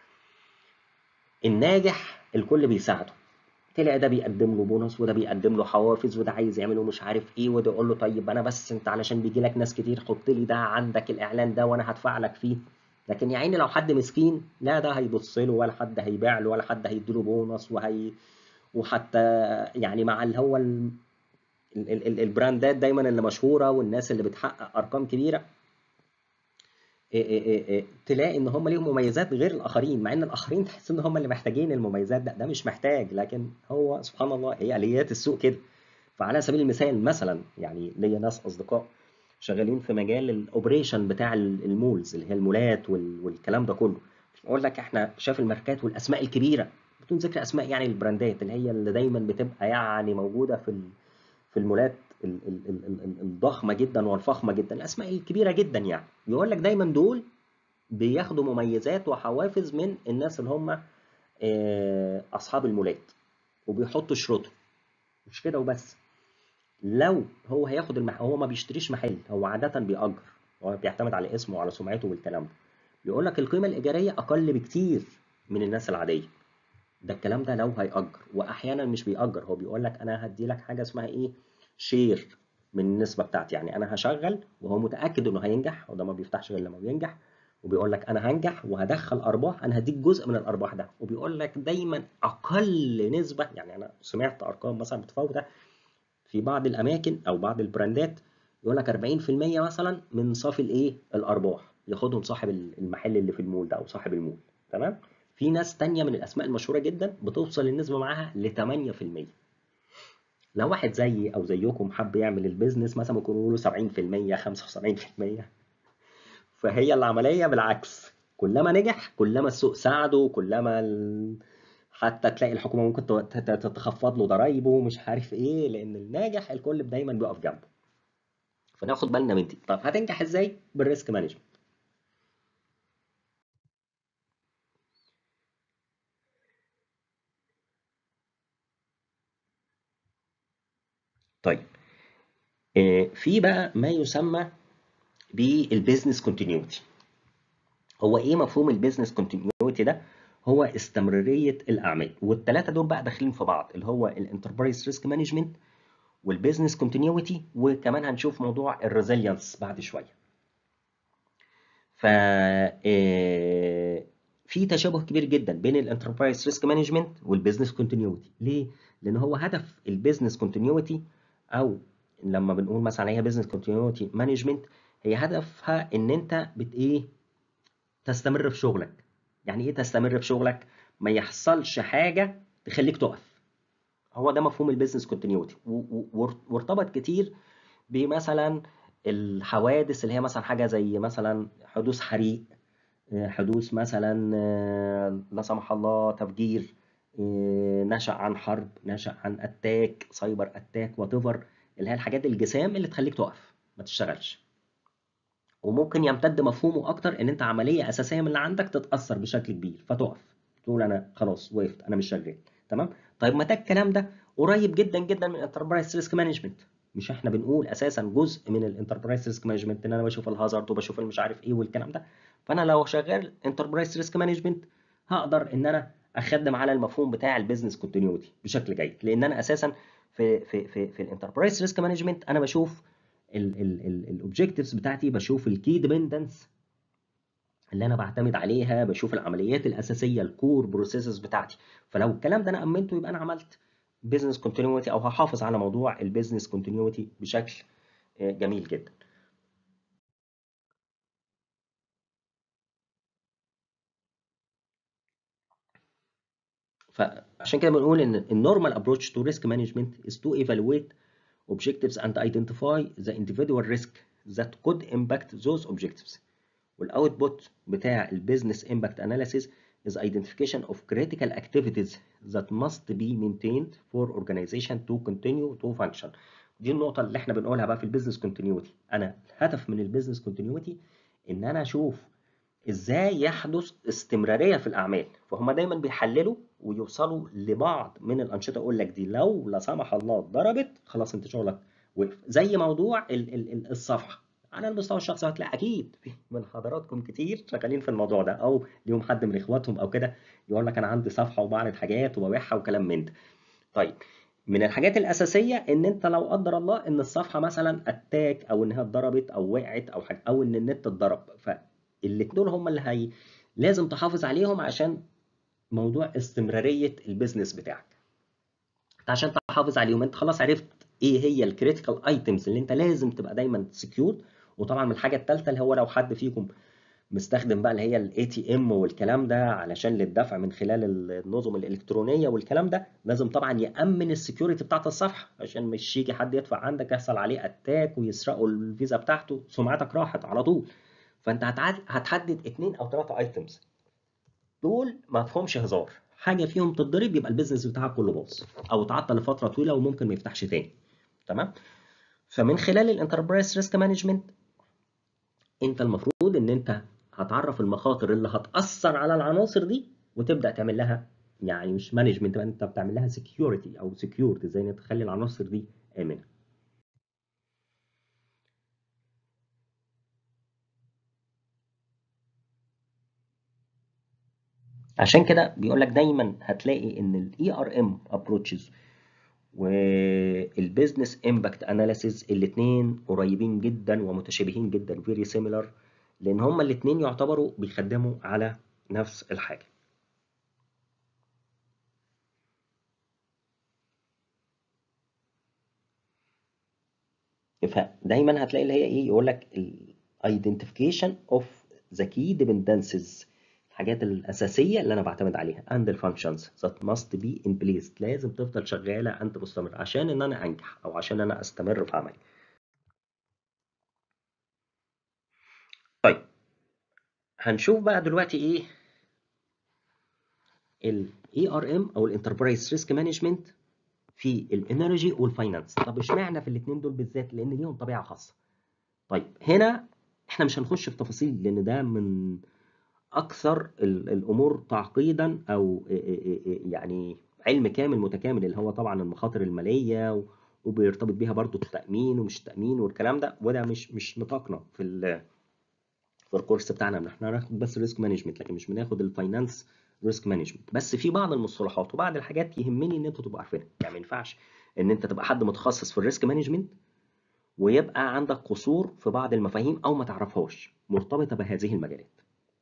A: الناجح الكل بيساعده تلاقي ده بيقدم له بونص وده بيقدم له حوافز وده عايز يعمله مش عارف ايه وده يقول له طيب انا بس انت علشان بيجي لك ناس كتير حط لي ده عندك الاعلان ده وانا هدفع لك فيه لكن يا عيني لو حد مسكين لا ده هيبص له ولا حد هيبيع له ولا حد هيديله بونص وهي وحتى يعني مع اللي هو ال... ال... ال... البراندات دايما اللي مشهوره والناس اللي بتحقق ارقام كبيره إيه إيه إيه تلاقي ان هم ليهم مميزات غير الاخرين مع ان الاخرين تحس ان هم اللي محتاجين المميزات ده ده مش محتاج لكن هو سبحان الله هي اليات السوق كده فعلى سبيل المثال مثلا يعني ليا ناس اصدقاء شغالين في مجال الاوبريشن بتاع المولز اللي هي المولات والكلام ده كله اقول لك احنا شاف الماركات والاسماء الكبيره بدون ذكر اسماء يعني البراندات اللي هي اللي دايما بتبقى يعني موجوده في في المولات الضخمه جدا والفخمه جدا الاسماء الكبيره جدا يعني يقول لك دايما دول بياخدوا مميزات وحوافز من الناس اللي هم اصحاب المولات وبيحطوا شروطهم مش كده وبس لو هو هياخد المح... هو ما بيشتريش محل هو عاده بيأجر هو بيعتمد على اسمه وعلى سمعته والكلام ده يقول لك القيمه الايجاريه اقل بكتير من الناس العاديه ده الكلام ده لو هيأجر واحيانا مش بيأجر هو بيقول لك انا هدي لك حاجه اسمها ايه شير من النسبه بتاعتي يعني انا هشغل وهو متاكد انه هينجح وده ما بيفتحش غير لما بينجح وبيقول لك انا هنجح وهدخل ارباح انا هديك جزء من الارباح ده وبيقول لك دايما اقل نسبه يعني انا سمعت ارقام مثلا متفاوته في بعض الاماكن او بعض البراندات يقول لك 40% مثلا من صافي الايه الارباح ياخدهم صاحب المحل اللي في المول ده او صاحب المول تمام في ناس تانية من الاسماء المشهوره جدا بتوصل النسبه معاها ل 8% لو واحد زيي او زيكم حب يعمل البيزنس مثلا ممكن يقولوا 70% 75% فهي العمليه بالعكس كلما نجح كلما السوق ساعده كلما ال... حتى تلاقي الحكومه ممكن تتخفض له ضرايبه مش عارف ايه لان الناجح الكل دايما بيقف جنبه فناخد بالنا من دي طب هتنجح ازاي بالريسك مانجمنت طيب في بقى ما يسمى بالبيزنس كونتينيوتي هو ايه مفهوم البيزنس كونتينيوتي ده هو استمراريه الاعمال والثلاثه دول بقى داخلين في بعض اللي هو الانتربرايز ريسك مانجمنت والبيزنس كونتينيوتي وكمان هنشوف موضوع الريزيلينس بعد شويه ف في تشابه كبير جدا بين الانتربرايز ريسك مانجمنت والبيزنس كونتينيوتي ليه لان هو هدف البيزنس كونتينيوتي او لما بنقول مثلا عليها بيزنس كونتينيوتي مانجمنت هي هدفها ان انت بت ايه تستمر في شغلك يعني ايه تستمر في شغلك ما يحصلش حاجه تخليك تقف هو ده مفهوم البيزنس كونتينيوتي وارتبط كتير بمثلا الحوادث اللي هي مثلا حاجه زي مثلا حدوث حريق حدوث مثلا لا سمح الله تفجير نشأ عن حرب نشأ عن اتاك سايبر اتاك وات اللي هي الحاجات الجسام اللي تخليك تقف ما تشتغلش وممكن يمتد مفهومه اكتر ان انت عمليه اساسيه من اللي عندك تتاثر بشكل كبير فتقف تقول انا خلاص وقفت انا مش شغال تمام طيب ما ده الكلام ده قريب جدا جدا من الانتربرايز ريسك مانجمنت مش احنا بنقول اساسا جزء من الانتربرايز ريسك مانجمنت ان انا بشوف الهازارد وبشوف المش عارف ايه والكلام ده فانا لو شغال انتربرايز ريسك مانجمنت هقدر ان انا اخدم على المفهوم بتاع البيزنس كونتينيوتي بشكل جيد لان انا اساسا في في في في الانتربرايز ريسك مانجمنت انا بشوف الاوبجكتيفز بتاعتي بشوف الكي ديبندنس اللي انا بعتمد عليها بشوف العمليات الاساسيه الكور بروسيسز بتاعتي فلو الكلام ده انا امنته يبقى انا عملت بزنس كونتينيوتي او هحافظ على موضوع البيزنس كونتينيوتي بشكل جميل جدا فعشان كده بنقول ان النورمال ابروتش تو ريسك مانجمنت is to evaluate objectives and identify the individual risk that could impact those objectives والاوتبوت بتاع البيزنس امباكت اناليسيس is identification of critical activities that must be maintained for organization to continue to function دي النقطة اللي احنا بنقولها بقى في البيزنس كونتينيوتي انا الهدف من البيزنس كونتينيوتي ان انا اشوف ازاي يحدث استمرارية في الاعمال فهم دايما بيحللوا ويوصلوا لبعض من الانشطة اقول لك دي لو لا سمح الله اتضربت خلاص انت شغلك وقف زي موضوع ال ال الصفحة على المستوى الشخصي هتلاقي اكيد في من حضراتكم كتير شغالين في الموضوع ده او ليهم حد من اخواتهم او كده يقول لك انا عندي صفحه وبعرض حاجات وببيعها وكلام من ده. طيب من الحاجات الاساسيه ان انت لو قدر الله ان الصفحه مثلا اتاك او انها اتضربت او وقعت او حاجه او ان النت اتضرب فالاتنين دول هم اللي هي لازم تحافظ عليهم عشان موضوع استمراريه البيزنس بتاعك. عشان تحافظ عليهم انت خلاص عرفت ايه هي الكريتيكال ايتمز اللي انت لازم تبقى دايما سكيورد وطبعا من الحاجه الثالثه اللي هو لو حد فيكم مستخدم بقى اللي هي الاي تي ام والكلام ده علشان للدفع من خلال النظم الالكترونيه والكلام ده لازم طبعا يامن السكيورتي بتاعت الصفحه عشان مش يجي حد يدفع عندك يحصل عليه اتاك ويسرقوا الفيزا بتاعته سمعتك راحت على طول فانت هتحدد اثنين او ثلاثه ايتمز دول ما فيهمش هزار حاجه فيهم تتضرب يبقى البيزنس بتاعك كله باظ او اتعطل لفتره طويله وممكن ما يفتحش تاني تمام فمن خلال الانتربرايز ريسك مانجمنت انت المفروض ان انت هتعرف المخاطر اللي هتاثر على العناصر دي وتبدا تعمل لها يعني مش مانجمنت انت بتعمل لها سكيورتي او سكيورد ازاي ان تخلي العناصر دي امنه عشان كده بيقول لك دايما هتلاقي ان الاي ار ام ابروتشز والبيزنس امباكت اناليسيز الاثنين قريبين جدا ومتشابهين جدا فيري سيميلر لان هما الاثنين يعتبروا بيخدموا على نفس الحاجه فدايما هتلاقي اللي هي ايه يقول لك الايدنتيفيكيشن اوف ذا كي ديبندنسز الحاجات الاساسيه اللي انا بعتمد عليها and the functions that must be in place لازم تفضل شغاله انت مستمر عشان ان انا انجح او عشان انا استمر في عملي طيب هنشوف بقى دلوقتي ايه ال ERM او الانتربرايز ريسك مانجمنت في الانرجي والفاينانس طب اشمعنى في الاثنين دول بالذات لان ليهم طبيعه خاصه طيب هنا احنا مش هنخش في تفاصيل لان ده من اكثر الامور تعقيدا او يعني علم كامل متكامل اللي هو طبعا المخاطر الماليه وبيرتبط بيها برضو التامين ومش التامين والكلام ده وده مش مش نطاقنا في في الكورس بتاعنا احنا هناخد بس ريسك مانجمنت لكن مش بناخد الفاينانس ريسك مانجمنت بس في بعض المصطلحات وبعض الحاجات يهمني ان انتوا تبقوا عارفينها يعني ما ينفعش ان انت تبقى حد متخصص في الريسك مانجمنت ويبقى عندك قصور في بعض المفاهيم او ما تعرفهاش مرتبطه بهذه المجالات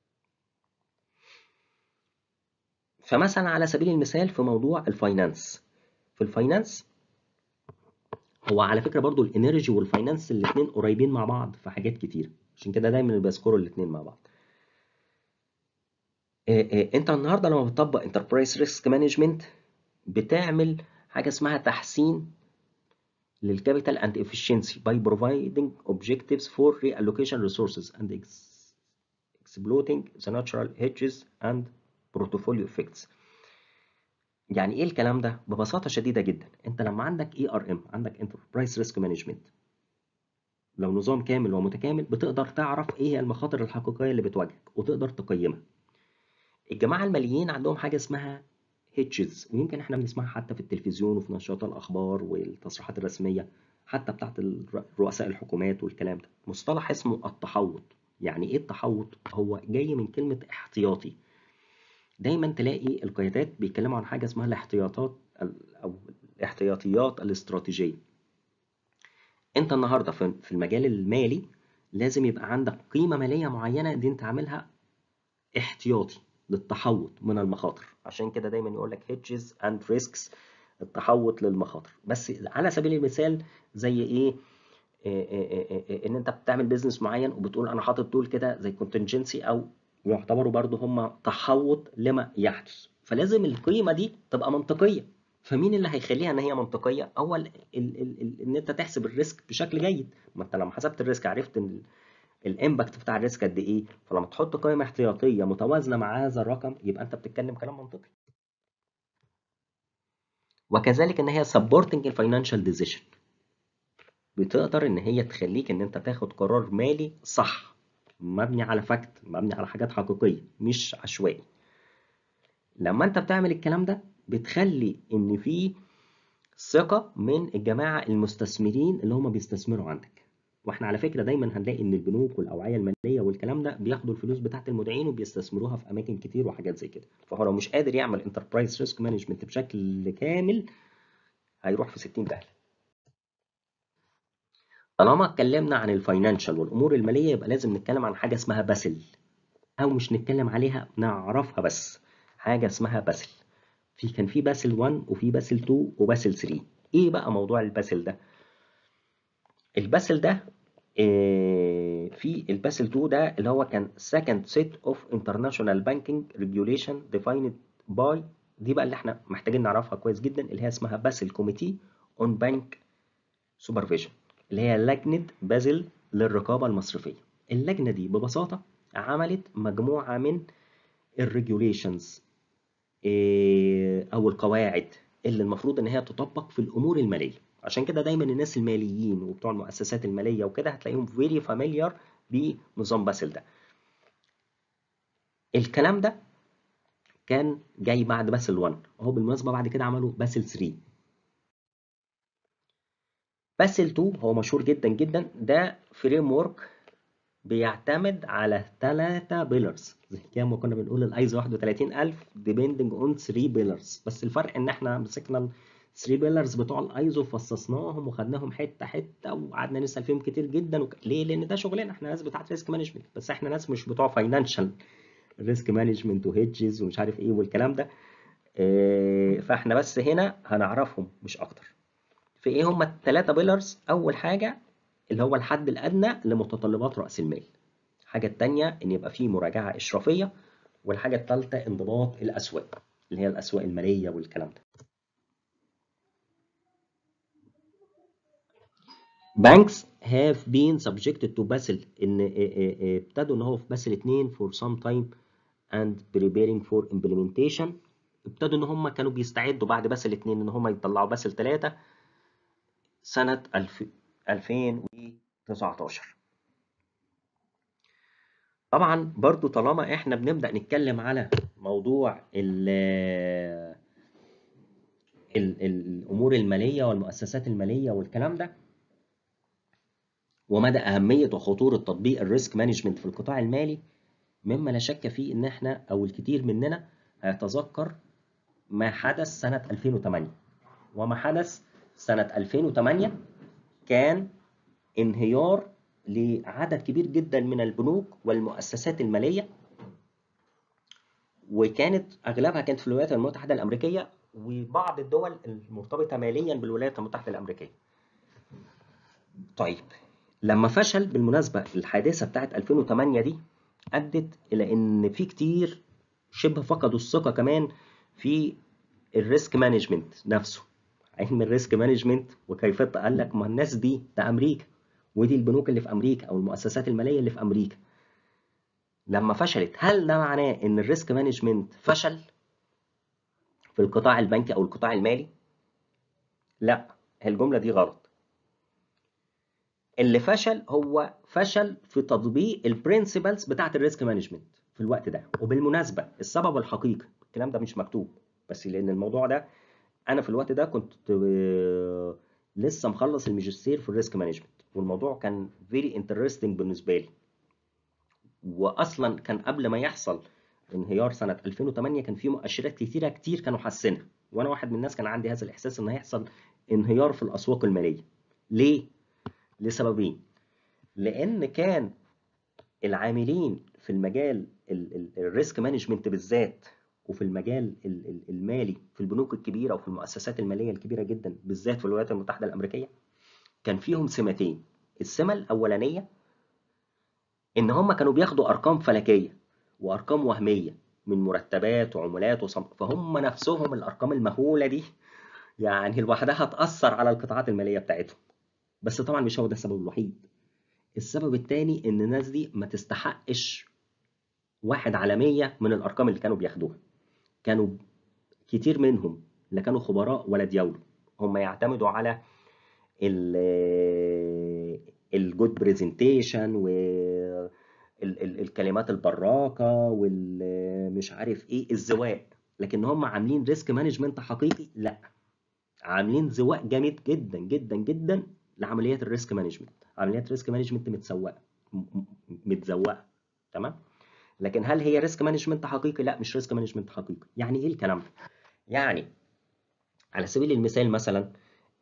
A: فمثلا على سبيل المثال في موضوع الفاينانس في الفاينانس هو على فكره برضو الانرجي والفاينانس الاثنين قريبين مع بعض في حاجات كتير عشان كده دايما بذكروا الاثنين مع بعض انت النهارده لما بتطبق انتربرايز ريسك مانجمنت بتعمل حاجه اسمها تحسين للكابيتال اند efficiency by providing objectives for reallocation resources and exploiting the natural hedges and portfolio effects يعني ايه الكلام ده ببساطه شديده جدا انت لما عندك اي ار ام عندك انتربرايز ريسك مانجمنت لو نظام كامل ومتكامل بتقدر تعرف ايه هي المخاطر الحقيقيه اللي بتواجهك وتقدر تقيمها الجماعه الماليين عندهم حاجه اسمها هيتشز ويمكن احنا بنسمعها حتى في التلفزيون وفي نشرات الاخبار والتصريحات الرسميه حتى بتاعت رؤساء الحكومات والكلام ده مصطلح اسمه التحوط يعني ايه التحوط هو جاي من كلمه احتياطي دايما تلاقي القيادات بيتكلموا عن حاجه اسمها الاحتياطات او الاحتياطيات الاستراتيجيه انت النهارده في المجال المالي لازم يبقى عندك قيمه ماليه معينه دي انت عاملها احتياطي للتحوط من المخاطر عشان كده دايما يقول لك hedges and risks التحوط للمخاطر بس على سبيل المثال زي ايه إيه إيه إيه ان انت بتعمل بيزنس معين وبتقول انا حاطط دول كده زي contingency او يعتبروا برضو هم تحوط لما يحدث فلازم القيمه دي تبقى منطقيه فمين اللي هيخليها ان هي منطقيه هو ال ال ال ان انت تحسب الريسك بشكل جيد ما انت لما حسبت الريسك عرفت ان الامباكت بتاع الريسك قد ايه فلما تحط قيمه احتياطيه متوازنه مع هذا الرقم يبقى انت بتتكلم كلام منطقي وكذلك ان هي supporting الفاينانشال ديسيشن بتقدر ان هي تخليك ان انت تاخد قرار مالي صح مبني على فاكت مبني على حاجات حقيقيه مش عشوائي لما انت بتعمل الكلام ده بتخلي ان في ثقه من الجماعه المستثمرين اللي هم بيستثمروا عندك واحنا على فكره دايما هنلاقي ان البنوك والاوعيه الماليه والكلام ده بياخدوا الفلوس بتاعت المودعين وبيستثمروها في اماكن كتير وحاجات زي كده فهو لو مش قادر يعمل انتربرايز ريسك مانجمنت بشكل كامل هيروح في 60 داهيه طالما اتكلمنا عن الفاينانشال والامور الماليه يبقى لازم نتكلم عن حاجه اسمها باسل او مش نتكلم عليها نعرفها بس حاجه اسمها باسل في كان في باسل 1 وفي باسل 2 وباسل 3 ايه بقى موضوع الباسل ده الباسل ده إيه في الباسل 2 ده اللي هو كان second set of international banking regulation defined by دي بقى اللي احنا محتاجين نعرفها كويس جدا اللي هي اسمها باسل كوميتي اون بانك سوبرفيجن اللي هي لجنة بازل للرقابة المصرفية اللجنة دي ببساطة عملت مجموعة من الريجوليشنز إيه أو القواعد اللي المفروض إن هي تطبق في الأمور المالية عشان كده دايما الناس الماليين وبتوع المؤسسات الماليه وكده هتلاقيهم فيري فاميليار بنظام باسل ده الكلام ده كان جاي بعد باسل 1 وهو بالمناسبه بعد كده عملوا باسل 3 باسل 2 هو مشهور جدا جدا ده فريم ورك بيعتمد على ثلاثة بيلرز زي كده ما كنا بنقول الايزو 31000 ديبندنج اون 3 بيلرز بس الفرق ان احنا مسكنا 3 بيلرز بتوع الايزو فصصناهم وخدناهم حته حته وقعدنا نسال فيهم كتير جدا وك... ليه؟ لان ده شغلنا احنا ناس بتاعت ريسك مانجمنت بس احنا ناس مش بتوع فاينانشال ريسك مانجمنت وهيدجز ومش عارف ايه والكلام ده اه فاحنا بس هنا هنعرفهم مش اكتر في ايه هم الثلاثه بيلرز اول حاجه اللي هو الحد الادنى لمتطلبات راس المال الحاجه الثانيه ان يبقى في مراجعه اشرافيه والحاجه الثالثه انضباط الاسواق اللي هي الاسواق الماليه والكلام ده banks have been subjected to Basel ان ابتدوا ان هو في باسل 2 for some time and preparing for implementation ابتدوا ان هم كانوا بيستعدوا بعد باسل 2 ان هم يطلعوا باسل 3 سنة 2019 طبعا برضو طالما احنا بنبدأ نتكلم على موضوع ال ال الامور المالية والمؤسسات المالية والكلام ده ومدى أهمية وخطورة تطبيق الريسك مانجمنت في القطاع المالي مما لا شك فيه إن إحنا أو الكثير مننا هيتذكر ما حدث سنة 2008 وما حدث سنة 2008 كان انهيار لعدد كبير جدا من البنوك والمؤسسات المالية وكانت أغلبها كانت في الولايات المتحدة الأمريكية وبعض الدول المرتبطة ماليا بالولايات المتحدة الأمريكية طيب لما فشل بالمناسبة الحادثة بتاعت 2008 دي أدت إلى إن في كتير شبه فقدوا الثقة كمان في الريسك مانجمنت نفسه علم الريسك مانجمنت وكيف قال لك ما الناس دي ده أمريكا ودي البنوك اللي في أمريكا أو المؤسسات المالية اللي في أمريكا لما فشلت هل ده معناه إن الريسك مانجمنت فشل في القطاع البنكي أو القطاع المالي؟ لا الجملة دي غلط اللي فشل هو فشل في تطبيق البرنسبلز بتاعت الريسك مانجمنت في الوقت ده وبالمناسبه السبب الحقيقي الكلام ده مش مكتوب بس لان الموضوع ده انا في الوقت ده كنت لسه مخلص الماجستير في الريسك مانجمنت والموضوع كان فيري انترستنج بالنسبه لي واصلا كان قبل ما يحصل انهيار سنه 2008 كان في مؤشرات كتيره كتير كانوا حاسينها وانا واحد من الناس كان عندي هذا الاحساس ان هيحصل انهيار في الاسواق الماليه ليه لسببين لان كان العاملين في المجال الريسك مانجمنت بالذات وفي المجال المالي في البنوك الكبيره وفي المؤسسات الماليه الكبيره جدا بالذات في الولايات المتحده الامريكيه كان فيهم سمتين السمه الاولانيه ان هم كانوا بياخدوا ارقام فلكيه وارقام وهميه من مرتبات وعمولات وصم... فهم نفسهم الارقام المهوله دي يعني لوحدها تاثر على القطاعات الماليه بتاعتهم بس طبعا مش هو ده السبب الوحيد السبب الثاني ان الناس دي ما تستحقش واحد على مية من الارقام اللي كانوا بياخدوها كانوا كتير منهم لا كانوا خبراء ولا دياولوا هم يعتمدوا على الجود برزنتيشن و الكلمات البراقه والمش عارف ايه الزواق لكن هم عاملين ريسك مانجمنت حقيقي لا عاملين زواق جامد جدا جدا جدا لعمليات الريسك مانجمنت عمليات الريسك مانجمنت متسوقه متزوقه تمام لكن هل هي ريسك مانجمنت حقيقي لا مش ريسك مانجمنت حقيقي يعني ايه الكلام ده يعني على سبيل المثال مثلا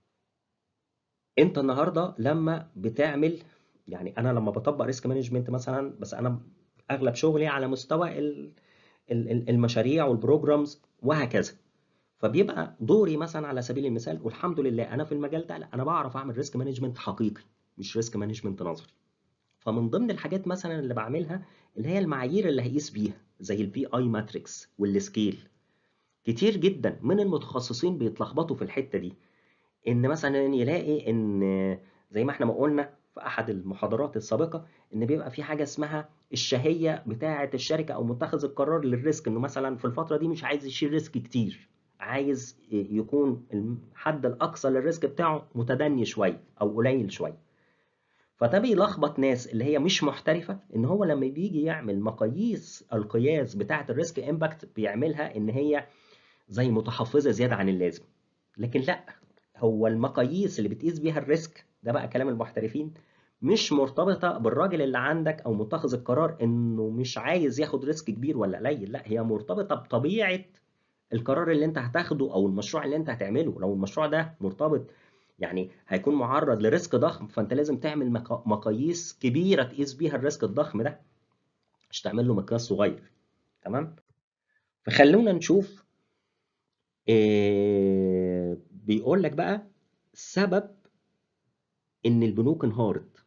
A: انت النهارده لما بتعمل يعني انا لما بطبق ريسك مانجمنت مثلا بس انا اغلب شغلي على مستوى المشاريع والبروجرامز وهكذا فبيبقى دوري مثلا على سبيل المثال والحمد لله انا في المجال ده لا انا بعرف اعمل ريسك مانجمنت حقيقي مش ريسك مانجمنت نظري فمن ضمن الحاجات مثلا اللي بعملها اللي هي المعايير اللي هيقيس بيها زي البي اي ماتريكس والسكيل كتير جدا من المتخصصين بيتلخبطوا في الحته دي ان مثلا يلاقي ان زي ما احنا ما قلنا في احد المحاضرات السابقه ان بيبقى في حاجه اسمها الشهيه بتاعه الشركه او متخذ القرار للريسك انه مثلا في الفتره دي مش عايز يشيل ريسك كتير عايز يكون الحد الاقصى للريسك بتاعه متدني شويه او قليل شويه فده بيلخبط ناس اللي هي مش محترفه ان هو لما بيجي يعمل مقاييس القياس بتاعه الريسك امباكت بيعملها ان هي زي متحفظه زياده عن اللازم لكن لا هو المقاييس اللي بتقيس بيها الريسك ده بقى كلام المحترفين مش مرتبطه بالراجل اللي عندك او متخذ القرار انه مش عايز ياخد ريسك كبير ولا قليل لا هي مرتبطه بطبيعه القرار اللي انت هتاخده او المشروع اللي انت هتعمله لو المشروع ده مرتبط يعني هيكون معرض لريسك ضخم فانت لازم تعمل مقاييس كبيره تقيس بيها الريسك الضخم ده مش تعمل له مقياس صغير تمام فخلونا نشوف إيه بيقول لك بقى سبب ان البنوك انهارت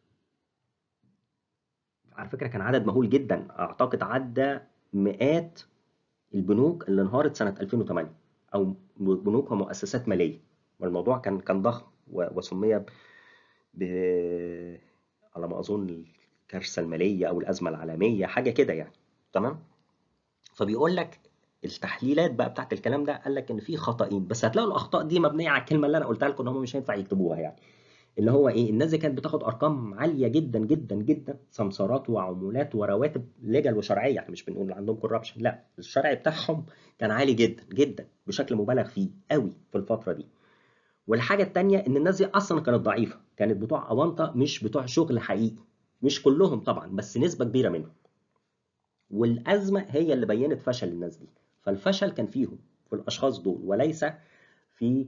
A: على فكره كان عدد مهول جدا اعتقد عدى مئات البنوك اللي انهارت سنه 2008 او بنوك ومؤسسات ماليه والموضوع كان كان ضخم وسمي ب على ما اظن الكارثه الماليه او الازمه العالميه حاجه كده يعني تمام فبيقول لك التحليلات بقى بتاعت الكلام ده قال لك ان في خطأين بس هتلاقوا الاخطاء دي مبنيه على الكلمه اللي انا قلتها لكم ان هم مش هينفع يكتبوها يعني اللي هو ايه الناس دي كانت بتاخد ارقام عاليه جدا جدا جدا سمسارات وعمولات ورواتب ليجل وشرعيه احنا مش بنقول عندهم كوربشن لا الشرع بتاعهم كان عالي جدا جدا بشكل مبالغ فيه قوي في الفتره دي والحاجه الثانيه ان الناس دي اصلا كانت ضعيفه كانت بتوع اونطه مش بتوع شغل حقيقي مش كلهم طبعا بس نسبه كبيره منهم والازمه هي اللي بينت فشل الناس دي فالفشل كان فيهم في الاشخاص دول وليس في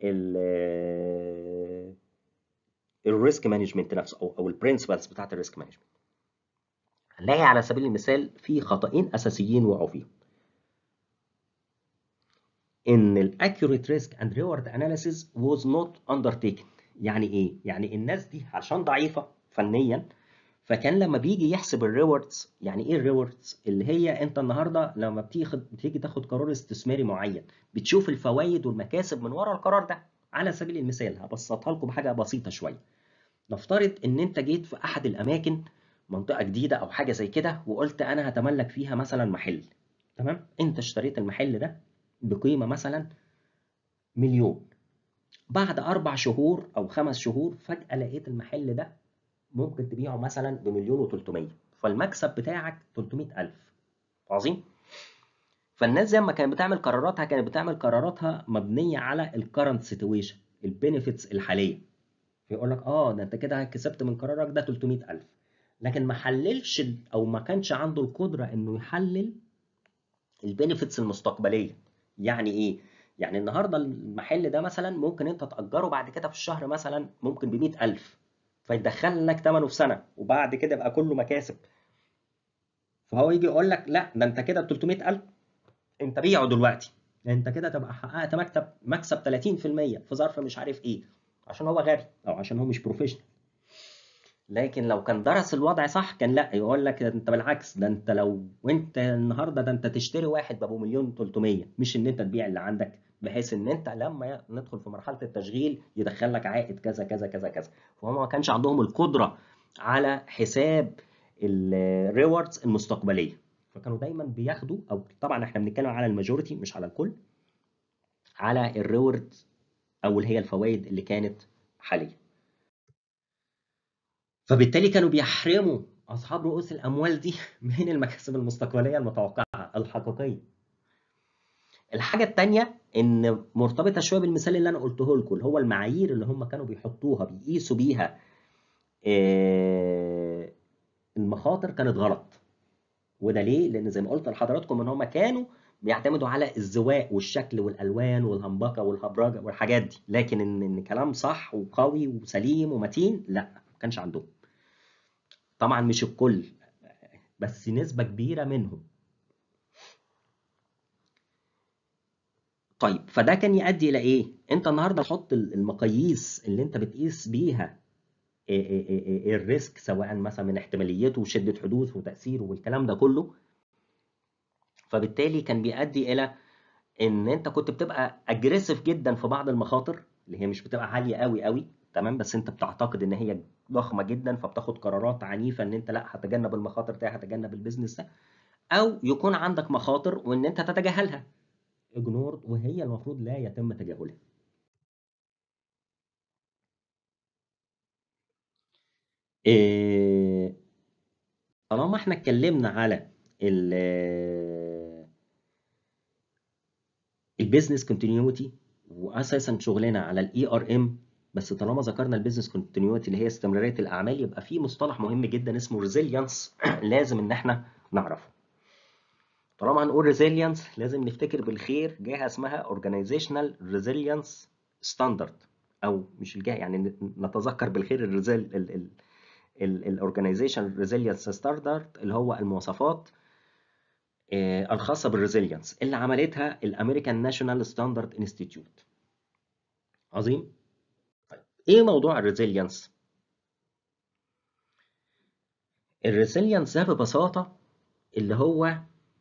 A: الريسك مانجمنت نفسه او او البرنسبلز بتاعت الريسك مانجمنت هنلاقي على سبيل المثال في خطأين اساسيين وقعوا فيهم ان الاكيوريت ريسك اند ريورد اناليسيز was not undertaken يعني ايه يعني الناس دي عشان ضعيفه فنيا فكان لما بيجي يحسب الريوردز يعني ايه الريوردز اللي هي انت النهارده لما بتيجي بتيجي تاخد قرار استثماري معين بتشوف الفوائد والمكاسب من ورا القرار ده على سبيل المثال هبسطها لكم بحاجه بسيطه شويه نفترض ان انت جيت في احد الاماكن منطقه جديده او حاجه زي كده وقلت انا هتملك فيها مثلا محل تمام انت اشتريت المحل ده بقيمه مثلا مليون بعد اربع شهور او خمس شهور فجاه لقيت المحل ده ممكن تبيعه مثلا بمليون و300 فالمكسب بتاعك 300000 عظيم فالناس زي ما كانت بتعمل قراراتها كانت بتعمل قراراتها مبنيه على الكرنت سيتويشن البينيفيتس الحاليه فيقول لك اه ده انت كده كسبت من قرارك ده 300000 لكن ما حللش او ما كانش عنده القدره انه يحلل البينيفيتس المستقبليه يعني ايه يعني النهارده المحل ده مثلا ممكن انت تاجره بعد كده في الشهر مثلا ممكن ب 100000 فيدخل لك ثمنه في سنه وبعد كده يبقى كله مكاسب فهو يجي يقول لك لا ده انت كده 300000 انت بيعه دلوقتي انت كده تبقى حققت مكتب مكسب 30% في ظرف مش عارف ايه عشان هو غبي او عشان هو مش بروفيشنال لكن لو كان درس الوضع صح كان لا يقول لك انت بالعكس ده انت لو وانت النهارده ده انت تشتري واحد بابو مليون 300 مش ان انت تبيع اللي عندك بحيث ان انت لما ندخل في مرحله التشغيل يدخل لك عائد كذا كذا كذا كذا فهم ما كانش عندهم القدره على حساب الريوردز المستقبليه فكانوا دايما بياخدوا او طبعا احنا بنتكلم على الماجوريتي مش على الكل على الريورد او اللي هي الفوائد اللي كانت حاليا فبالتالي كانوا بيحرموا اصحاب رؤوس الاموال دي من المكاسب المستقبليه المتوقعه الحقيقيه الحاجه الثانيه ان مرتبطه شويه بالمثال اللي انا قلته لكم اللي هو المعايير اللي هم كانوا بيحطوها بيقيسوا بيها المخاطر كانت غلط وده ليه لان زي ما قلت لحضراتكم ان هم كانوا بيعتمدوا على الزواق والشكل والالوان والهمبكه والهبرجه والحاجات دي لكن ان ان كلام صح وقوي وسليم ومتين لا ما كانش عندهم طبعا مش الكل بس نسبه كبيره منهم طيب فده كان يؤدي الى ايه انت النهارده تحط المقاييس اللي انت بتقيس بيها الريسك سواء مثلا من احتماليته وشده حدوث وتاثيره والكلام ده كله فبالتالي كان بيؤدي الى ان انت كنت بتبقى اجريسيف جدا في بعض المخاطر اللي هي مش بتبقى عاليه قوي قوي تمام بس انت بتعتقد ان هي ضخمه جدا فبتاخد قرارات عنيفه ان انت لا هتجنب المخاطر دي هتجنب البيزنس ده او يكون عندك مخاطر وان انت تتجاهلها اجنورد وهي المفروض لا يتم تجاهلها إيه طالما احنا اتكلمنا على البيزنس كونتينيوتي واساسا شغلنا على الاي ار ام بس طالما ذكرنا البيزنس كونتينيوتي اللي هي استمراريه الاعمال يبقى في مصطلح مهم جدا اسمه ريزيلينس لازم ان احنا نعرفه طالما هنقول ريزيلينس لازم نفتكر بالخير جهه اسمها اورجانيزيشنال ريزيلينس ستاندرد او مش الجهه يعني نتذكر بالخير الريزيل الاورجانيزيشن ريزيلينس ستاندرد اللي هو المواصفات الخاصه بالريزيلينس اللي عملتها الامريكان ناشونال ستاندرد انستيتيوت عظيم طيب ايه موضوع الريزيلينس الريزيلينس ده ببساطه اللي هو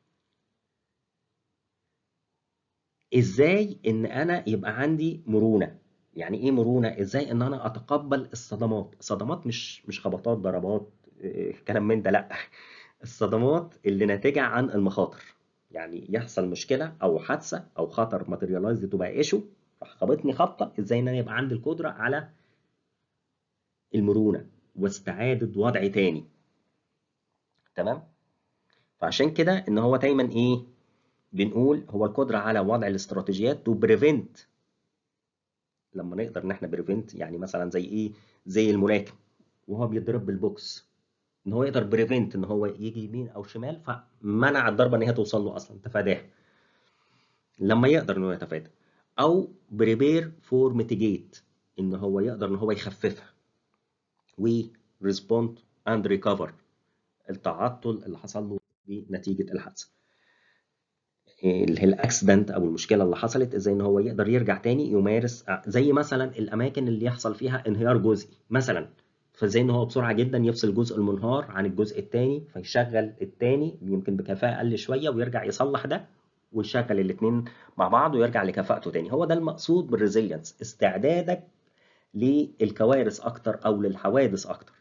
A: ازاي ان انا يبقى عندي مرونه يعني ايه مرونه ازاي ان انا اتقبل الصدمات الصدمات مش مش خبطات ضربات كلام من ده لا الصدمات اللي ناتجه عن المخاطر يعني يحصل مشكله او حادثه او خطر ماتيريالايز تبقى ايشو راح خبطني خبطه ازاي ان انا يبقى عندي القدره على المرونه واستعاده وضع تاني تمام فعشان كده ان هو دايما ايه بنقول هو القدره على وضع الاستراتيجيات تو بريفنت لما نقدر ان احنا بريفنت يعني مثلا زي ايه زي الملاكم وهو بيضرب بالبوكس ان هو يقدر بريفنت ان هو يجي يمين او شمال فمنع الضربه ان هي توصل له اصلا تفاداها لما يقدر ان هو يتفادى او بريبير فور ميتيجيت ان هو يقدر ان هو يخففها و ريسبوند اند ريكفر التعطل اللي حصل له نتيجه الحادثه اللي هي الاكسيدنت او المشكله اللي حصلت ازاي ان هو يقدر يرجع تاني يمارس زي مثلا الاماكن اللي يحصل فيها انهيار جزئي مثلا فازاي ان هو بسرعه جدا يفصل الجزء المنهار عن الجزء الثاني فيشغل الثاني يمكن بكفاءه اقل شويه ويرجع يصلح ده ويشغل الاثنين مع بعض ويرجع لكفاءته تاني هو ده المقصود بالريزيلينس استعدادك للكوارث اكتر او للحوادث اكتر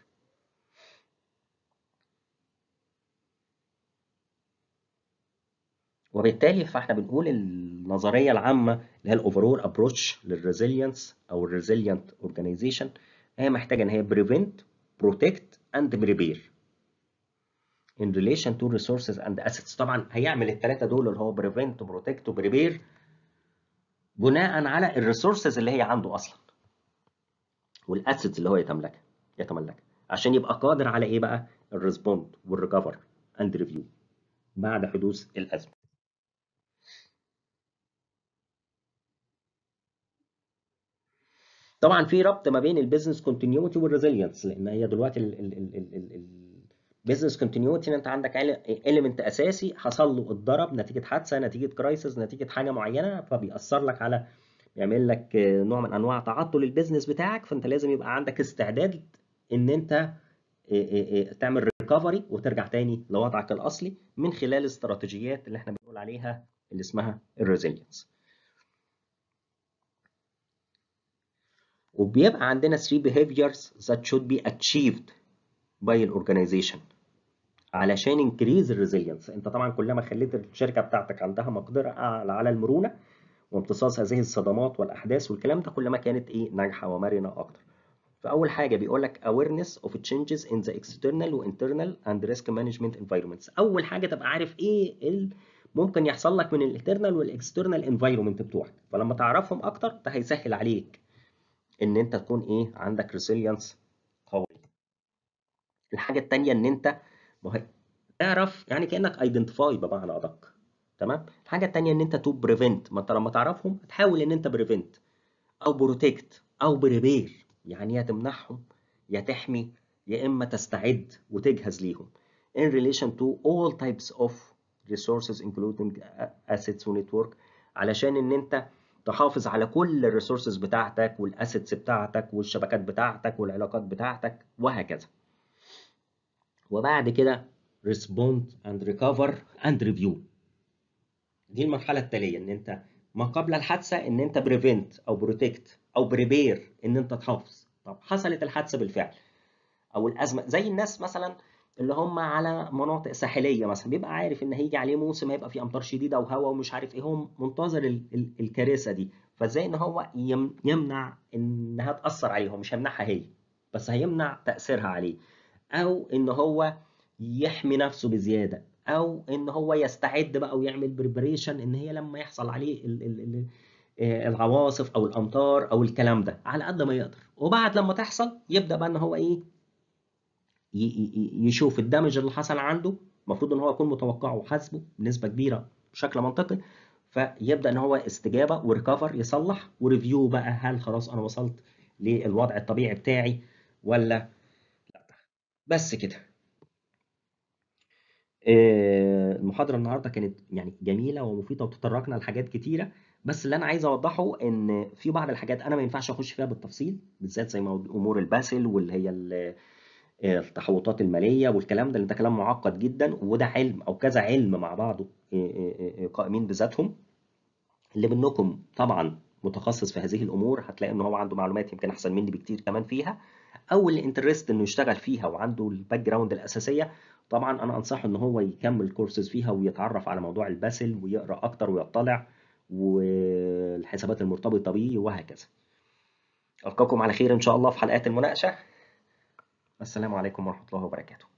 A: وبالتالي فاحنا بنقول النظريه العامه اللي هي الاوفرول ابروتش للريزيلينس او الريزيلينت اورجانيزيشن هي محتاجه ان هي بريفنت بروتكت اند بريبير in relation to resources and assets طبعا هيعمل الثلاثه دول اللي هو بريفنت بروتكت وبريبير بناء على الريسورسز اللي هي عنده اصلا والاسيتس اللي هو يتملكها يتملكها عشان يبقى قادر على ايه بقى الريسبوند والريكفر اند ريفيو بعد حدوث الازمه طبعا في ربط ما بين البيزنس كونتينيوتي والريزيلينس لان هي دلوقتي البيزنس كونتينيوتي انت عندك اليمنت اساسي حصل له اتضرب نتيجه حادثه نتيجه كرايسيس نتيجه حاجه معينه فبيأثر لك على بيعمل لك نوع من انواع تعطل البيزنس بتاعك فانت لازم يبقى عندك استعداد ان انت تعمل ريكفري وترجع تاني لوضعك الاصلي من خلال الاستراتيجيات اللي احنا بنقول عليها اللي اسمها الريزيلينس وبيبقى عندنا 3 behaviors that should be achieved by an organization علشان increase الريزيلينس انت طبعا كلما خليت الشركه بتاعتك عندها مقدره اعلى على المرونه وامتصاص هذه الصدمات والاحداث والكلام ده كلما كانت ايه ناجحه ومرنه اكتر فاول حاجه بيقول لك awareness of changes in the external و internal and risk management environments اول حاجه تبقى عارف ايه ال ممكن يحصل لك من الانترنال والاكسترنال انفايرمنت بتوعك فلما تعرفهم اكتر ده هيسهل عليك ان انت تكون ايه عندك ريسيلينس قوي الحاجه الثانيه ان انت تعرف يعني كانك ايدنتيفاي بمعنى ادق تمام الحاجه الثانيه ان انت تو بريفنت ما انت لما تعرفهم تحاول ان انت بريفنت او بروتكت او بريبير يعني يا تمنعهم يا تحمي يا اما تستعد وتجهز ليهم in relation to all types of resources including assets ونتورك علشان ان انت تحافظ على كل الريسورسز بتاعتك والاسيتس بتاعتك والشبكات بتاعتك والعلاقات بتاعتك وهكذا وبعد كده respond and recover and review دي المرحلة التالية ان انت ما قبل الحادثة ان انت بريفنت او بروتكت او بريبير ان انت تحافظ طب حصلت الحادثة بالفعل او الازمة زي الناس مثلا اللي هم على مناطق ساحليه مثلا بيبقى عارف ان هيجي عليه موسم هيبقى فيه امطار شديده وهواء ومش عارف ايه هو منتظر ال ال الكارثه دي فازاي ان هو يمنع انها تاثر عليه هو مش هيمنعها هي بس هيمنع تاثيرها عليه او ان هو يحمي نفسه بزياده او ان هو يستعد بقى ويعمل بريبريشن ان هي لما يحصل عليه ال ال ال العواصف او الامطار او الكلام ده على قد ما يقدر وبعد لما تحصل يبدا بقى ان هو ايه يشوف الدمج اللي حصل عنده المفروض ان هو يكون متوقعه وحاسبه بنسبه كبيره بشكل منطقي فيبدا ان هو استجابه وريكفر يصلح وريفيو بقى هل خلاص انا وصلت للوضع الطبيعي بتاعي ولا لا بس كده آه، المحاضرة النهاردة كانت يعني جميلة ومفيدة وتطرقنا لحاجات كتيرة بس اللي أنا عايز أوضحه إن في بعض الحاجات أنا ما ينفعش أخش فيها بالتفصيل بالذات زي ما أمور الباسل واللي هي ال- التحوطات المالية والكلام ده لأن ده كلام معقد جدا وده علم أو كذا علم مع بعضه آه، آه، آه، قائمين بذاتهم اللي منكم طبعا متخصص في هذه الامور هتلاقي ان هو عنده معلومات يمكن احسن مني بكتير كمان فيها او اللي انترست انه يشتغل فيها وعنده الباك جراوند الاساسيه طبعا انا انصحه ان هو يكمل كورسز فيها ويتعرف على موضوع الباسل ويقرا اكتر ويطلع والحسابات المرتبطه بيه وهكذا القاكم على خير ان شاء الله في حلقات المناقشه السلام عليكم ورحمه الله وبركاته